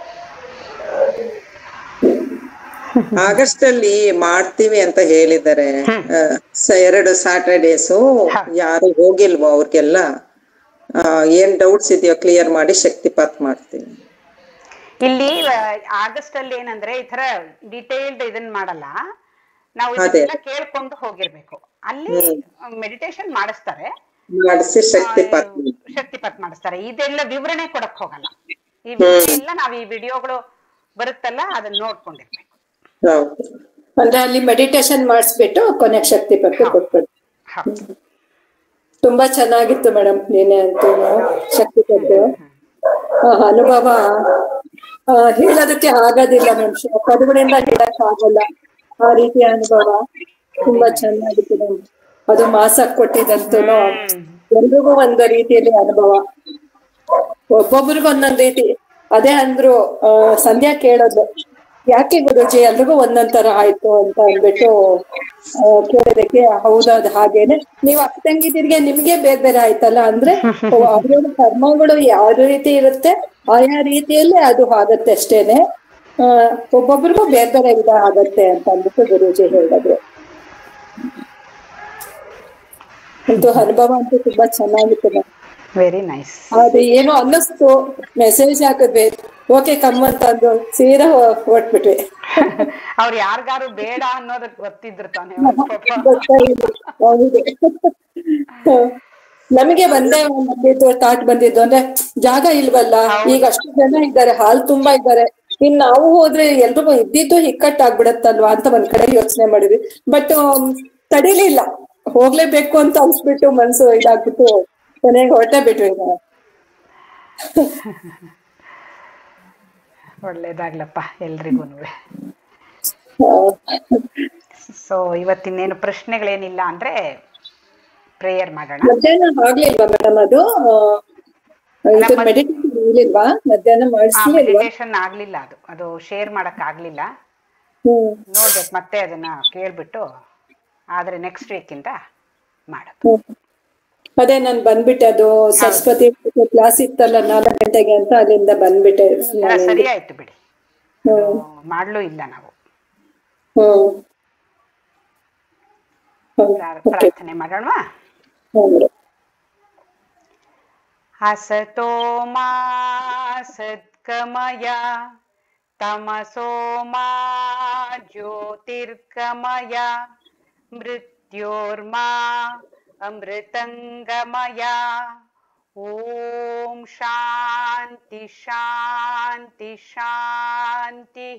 ಆಗಸ್ಟ್ ಅಲ್ಲಿ ಮಾಡ್ತೀವಿ ಅಂತ ಹೇಳಿದ್ದಾರೆ ಆ, ಸ- ಎರಡು ಸ್ಯಾಟರ್ಡೇಸು ಯಾರು ಹೋಗಿಲ್ವೋ ಅವ್ರಿಗೆಲ್ಲ ಆ, ಏನ್ ಡೌಟ್ಸ್ ಇದೆಯೋ ಕ್ಲಿಯರ್ ಮಾಡಿ ಶಕ್ತಿಪಾತ್ ಮಾಡ್ತೀನಿ ಇಲ್ಲಿ ಆಗಸ್ಟ್ ಅಲ್ಲಿ ಏನಂದ್ರೆ ಈ ತರ ಡಿಟೇಲ್ಡ್ ಇದನ್ ಮಾಡಲ್ಲ ನಾವು ಅದೇ. ಇದನ್ನೆಲ್ಲ ಕೇಳ್ಕೊಂಡು ಹೋಗಿರ್ಬೇಕು ಅಲ್ಲಿ ಮೆಡಿಟೇಷನ್ ಮಾಡಿಸ್ತಾರೆ ಮಾಡಿಸಿ ಶಕ್ತಿಪಾತ್ ಮಾಡಿ. ಶಕ್ತಿಪಾತ್ ಮಾಡಿಸ್ತಾರೆ ಇದೆಲ್ಲ ವಿವರಣೆ ಕೊಡಕ್ ಹೋಗಲ್ಲ ಈ ವಿವರಣೆ ಎಲ್ಲ ನಾವ್ ಈ ವಿಡಿಯೋಗಳು ಬರುತ್ತಲ್ಲ ಅದನ್ನ ನೋಡ್ಕೊಂಡಿರ್ಬೇಕು ಹೌದು ಅಂದ್ರೆ ಅಲ್ಲಿ ಮೆಡಿಟೇಷನ್ ಮಾಡಿಸ್ಬಿಟ್ಟು ಕೊನೆಗೆ ಶಕ್ತಿ ಪಟ್ಟು ಕೊಟ್ಬಿಟ್ಟು ಹೌದು ತುಂಬಾ ಚೆನ್ನಾಗಿತ್ತು ಮೇಡಮ್ ನೀನೆ ಅಂತೂ ಶಕ್ತಿ ಪಟ್ಟು ಆ, ಅನುಭವ ಆ, ಹೇಳೋದಕ್ಕೆ ಆಗೋದಿಲ್ಲ ಮನುಷ್ಯ ಪದಗಳಿಂದ ಹೇಳಕ್ ಆಗಲ್ಲ ಆ ರೀತಿಯ ಅನುಭವ ತುಂಬಾ ಚೆನ್ನಾಗಿತ್ತು ನಮ್ಗೆ ಅದು ಮಾಸಕ್ ಕೊಟ್ಟಿದಂತೂ ಎಲ್ರಿಗೂ ಒಂದು ರೀತಿಯಲ್ಲಿ ಅನುಭವ ಒಬ್ಬೊಬ್ರಿಗೂ ಒಂದೊಂದ್ ರೀತಿ ಅದೇ ಅಂದ್ರು ಆ, ಸಂಧ್ಯಾ ಕೇಳೋದು ಯಾಕೆ ಗುರುಜಿ ಎಲ್ರಿಗೂ ಒಂದೊಂದ್ ತರ ಆಯ್ತು ಅಂತ ಅಂದ್ಬಿಟ್ಟು ಆ, ಕೇಳೋದಕ್ಕೆ ಹೌದು ಅದು ಹಾಗೇನೆ ನೀವ್ ಅಕ್ಕ ತಂಗಿದಿರಿಗೆ ನಿಮ್ಗೆ ಬೇರೆ ಬೇರೆ ಆಯ್ತಲ್ಲ ಅಂದ್ರೆ ಅವ್ರವ್ರ ಕರ್ಮಗಳು ಯಾವ ರೀತಿ ಇರುತ್ತೆ ಆಯಾ ರೀತಿಯಲ್ಲಿ ಅದು ಆಗತ್ತೆ ಅಷ್ಟೇನೆ ಆ ಒಬ್ಬೊಬ್ರಿಗೂ ಬೇರೆ ಬೇರೆ ವಿಧ ಆಗತ್ತೆ ಅಂತ ಅಂದ್ಬಿಟ್ಟು ಗುರೂಜಿ ಹೇಳಿದ್ರು ಅಂತೂ ಅನುಭವ ಅಂತೂ ತುಂಬಾ ಚೆನ್ನಾಗಿತ್ತು ನಮ್ಗೆ. ವೆರಿ ನೈಸ್ ಅದು ಏನೋ ಅನ್ನಿಸ್ತು ಮೆಸೇಜ್ ಹಾಕಿದ್ವಿ ಓಕೆ ಕಮ್ ಅಂತ ಅಂದು ಸೀದಾ ಹೊ- ಹೊರಟ್ಬಿಟ್ವಿ ಅವ್ರು ಯಾರಿಗಾರು ಬೇಡ ಅನ್ನೋದಕ್ ಗೊತ್ತಿದ್ರು ತಾನೆ ಗೊತ್ತಾಗಿಲ್ಲ. ಹೌದು. ನಮಗೆ ಬಂದೇ ಬಂದಿದ್ದು ತಾಟ್ ಬಂದಿದ್ದು ಅಂದ್ರೆ ಜಾಗ ಇಲ್ವಲ್ಲ ಈಗ ಅಷ್ಟು ಜನ ಇದ್ದಾರೆ ಹಾಲ್ ತುಂಬಾ ಇದ್ದಾರೆ ಇನ್ ನಾವು ಹೋದ್ರೆ ಎಲ್ರಿಗೂ ಇದ್ದಿದ್ದು ಇಕ್ಕಟ್ಟಾಗ್ಬಿಡತ್ತಲ್ವಾ ಅಂತ ಒಂದ್ ಕಡೆ ಯೋಚನೆ ಮಾಡಿದ್ವಿ ಬಟ್ ತಡಿಲಿಲ್ಲ ಹೋಗ್ಲೇಬೇಕು ಅಂತ ಅನ್ಸ್ಬಿಟ್ಟು ಮನ್ಸು ಇದಾಗ್ಬಿಟ್ಟು ಕೊನೆಗೆ ಹೊರಟೇ ಬಿಟ್ವಿ ನಾವು ಒಳ್ಳೇದಾಗ್ಲಪ್ಪ ಎಲ್ರಿಗೂ ಆ, ಸೊ ಇವತ್ತಿನ್ನೇನು ಪ್ರಶ್ನೆಗಳೇನಿಲ್ಲ ಅಂದ್ರೆ ಪ್ರೇಯರ್ ಮಾಡೋಣ ಮಧ್ಯಾಹ್ನ ಆಗ್ಲಿಲ್ವಾ ಮೇಡಮ್ ಅದು ಮೆಡಿಟೇಷನ್ ಆಗ್ಲಿಲ್ವಾ ಮಧ್ಯಾಹ್ನ ಮಾಡಿಸ್ಲಿಲ್ವಾ ಮೆಡಿಟೇಷನ್ ಆಗ್ಲಿಲ್ಲ ಅದು ಅದು ಶೇರ್ ಮಾಡಕ್ ಆಗ್ಲಿಲ್ಲ ಹ್ಮ್ ನೋಡ್ಬೇಕು ಮತ್ತೆ ಅದನ್ನ ಕೇಳ್ಬಿಟ್ಟು ಆದ್ರೆ ನೆಕ್ಸ್ಟ್ ವೀಕ್ ಇಂದ ಮಾಡೋದು ಹ್ಮ್. ಅದೇ ನಾನ್ ಬಂದ್ಬಿಟ್ಟೆ ಅದು ಸರಸ್ವತಿ ಕ್ಲಾಸ್ ಇತ್ತಲ್ಲ ನಾಲ್ಕು ಗಂಟೆಗೆ ಅಂತ ಅಲ್ಲಿಂದ ಬಂದ್ಬಿಟ್ಟೆ ಎಲ್ಲ ನಾನು. ಸರಿ ಆಯ್ತು ಬಿಡಿ ಹ್ಮ್ ಮಾಡ್ಲೂ ಇಲ್ಲ ನಾವು ಹ್ಮ್ ಹ್ಮ್ ಪ್ರಾರ್- ಓಕೆ ಪ್ರಾರ್ಥನೆ ಮಾಡೋಣವಾ ಹೌದು ಹಸತೋ ಮಾ ಸದ್ಗಮಯ ತಮಸೋ ಮಾ ಜ್ಯೋತಿರ್ಗಮಯ ಮೃತ್ಯೋರ್ಮಾ ಅಮೃತಂಗಮಯ ಓಂ ಶಾಂತಿ ಶಾಂತಿ ಶಾಂತಿ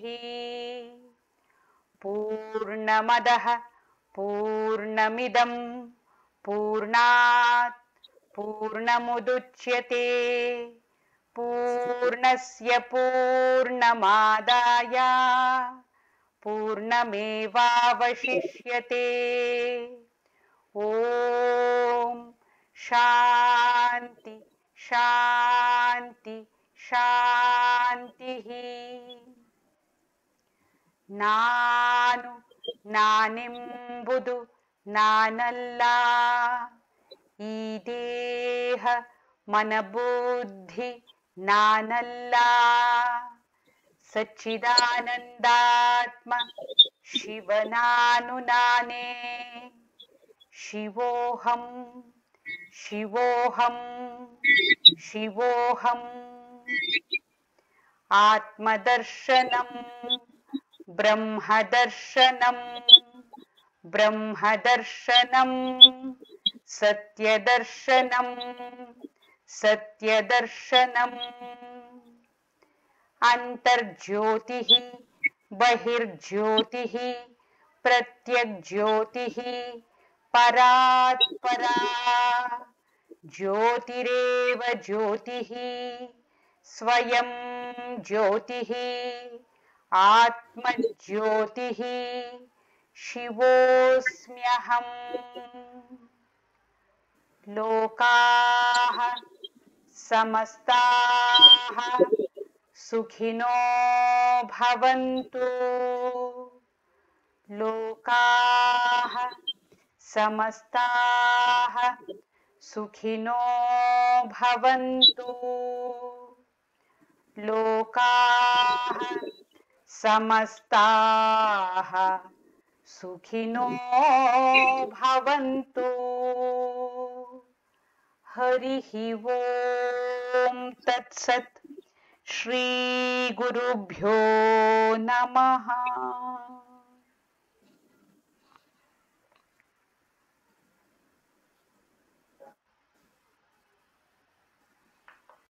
पूर्णमदः पूर्णमिदं पूर्णात् पूर्णमुदुच्यते पूर्णस्य पूर्णमादाय पूर्णमेवावशिष्यते ॐ शान्ति शान्ति शान्तिः ನಾನು ನಾನೆಂಬುದು ನಾನಲ್ಲ ಈ ದೇಹ ಮನಬುದ್ಧಿ ನಾನಲ್ಲ ಸಚ್ಚಿದಾನಂದಾತ್ಮ ಶಿವನಾನು ನಾನೇ ಶಿವೋಹಂ ಶಿವೋಹಂ ಶಿವೋಹಂ ಆತ್ಮದರ್ಶನಂ ಬ್ರಹ್ಮದರ್ಶನಂ ಬ್ರಹ್ಮದರ್ಶನಂ ಸತ್ಯದರ್ಶನಂ ಸತ್ಯದರ್ಶನಂ ಅಂತರ್ಜ್ಯೋತಿಃ ಬಹಿರ್ಜ್ಯೋತಿಃ ಪ್ರತ್ಯಗ್ಜ್ಯೋತಿಃ ಪರಾತ್ ಪರಾ ಜ್ಯೋತಿರೇವ ಜ್ಯೋತಿಃ ಸ್ವಯಂ ಜ್ಯೋತಿಃ ಆತ್ಮಜ್ಯೋತಿಃ ಶಿವೋಸ್ಮ್ಯಹಂ ಲೋಕಾಃ ಸಮಸ್ತಾಃ ಸುಖಿನೋ ಭವಂತು ಲೋಕಾಃ ಸಮಸ್ತಾಃ ಸುಖಿನೋ ಭವಂತು ಲೋಕಾಃ ಸಮಸ್ತಾಃ ಸುಖಿನೋ ಭವಂತು ಹರಿಃ ಓಂ ತತ್ಸತ್ ಶ್ರೀ ಗುರುಭ್ಯೋ ನಮಃ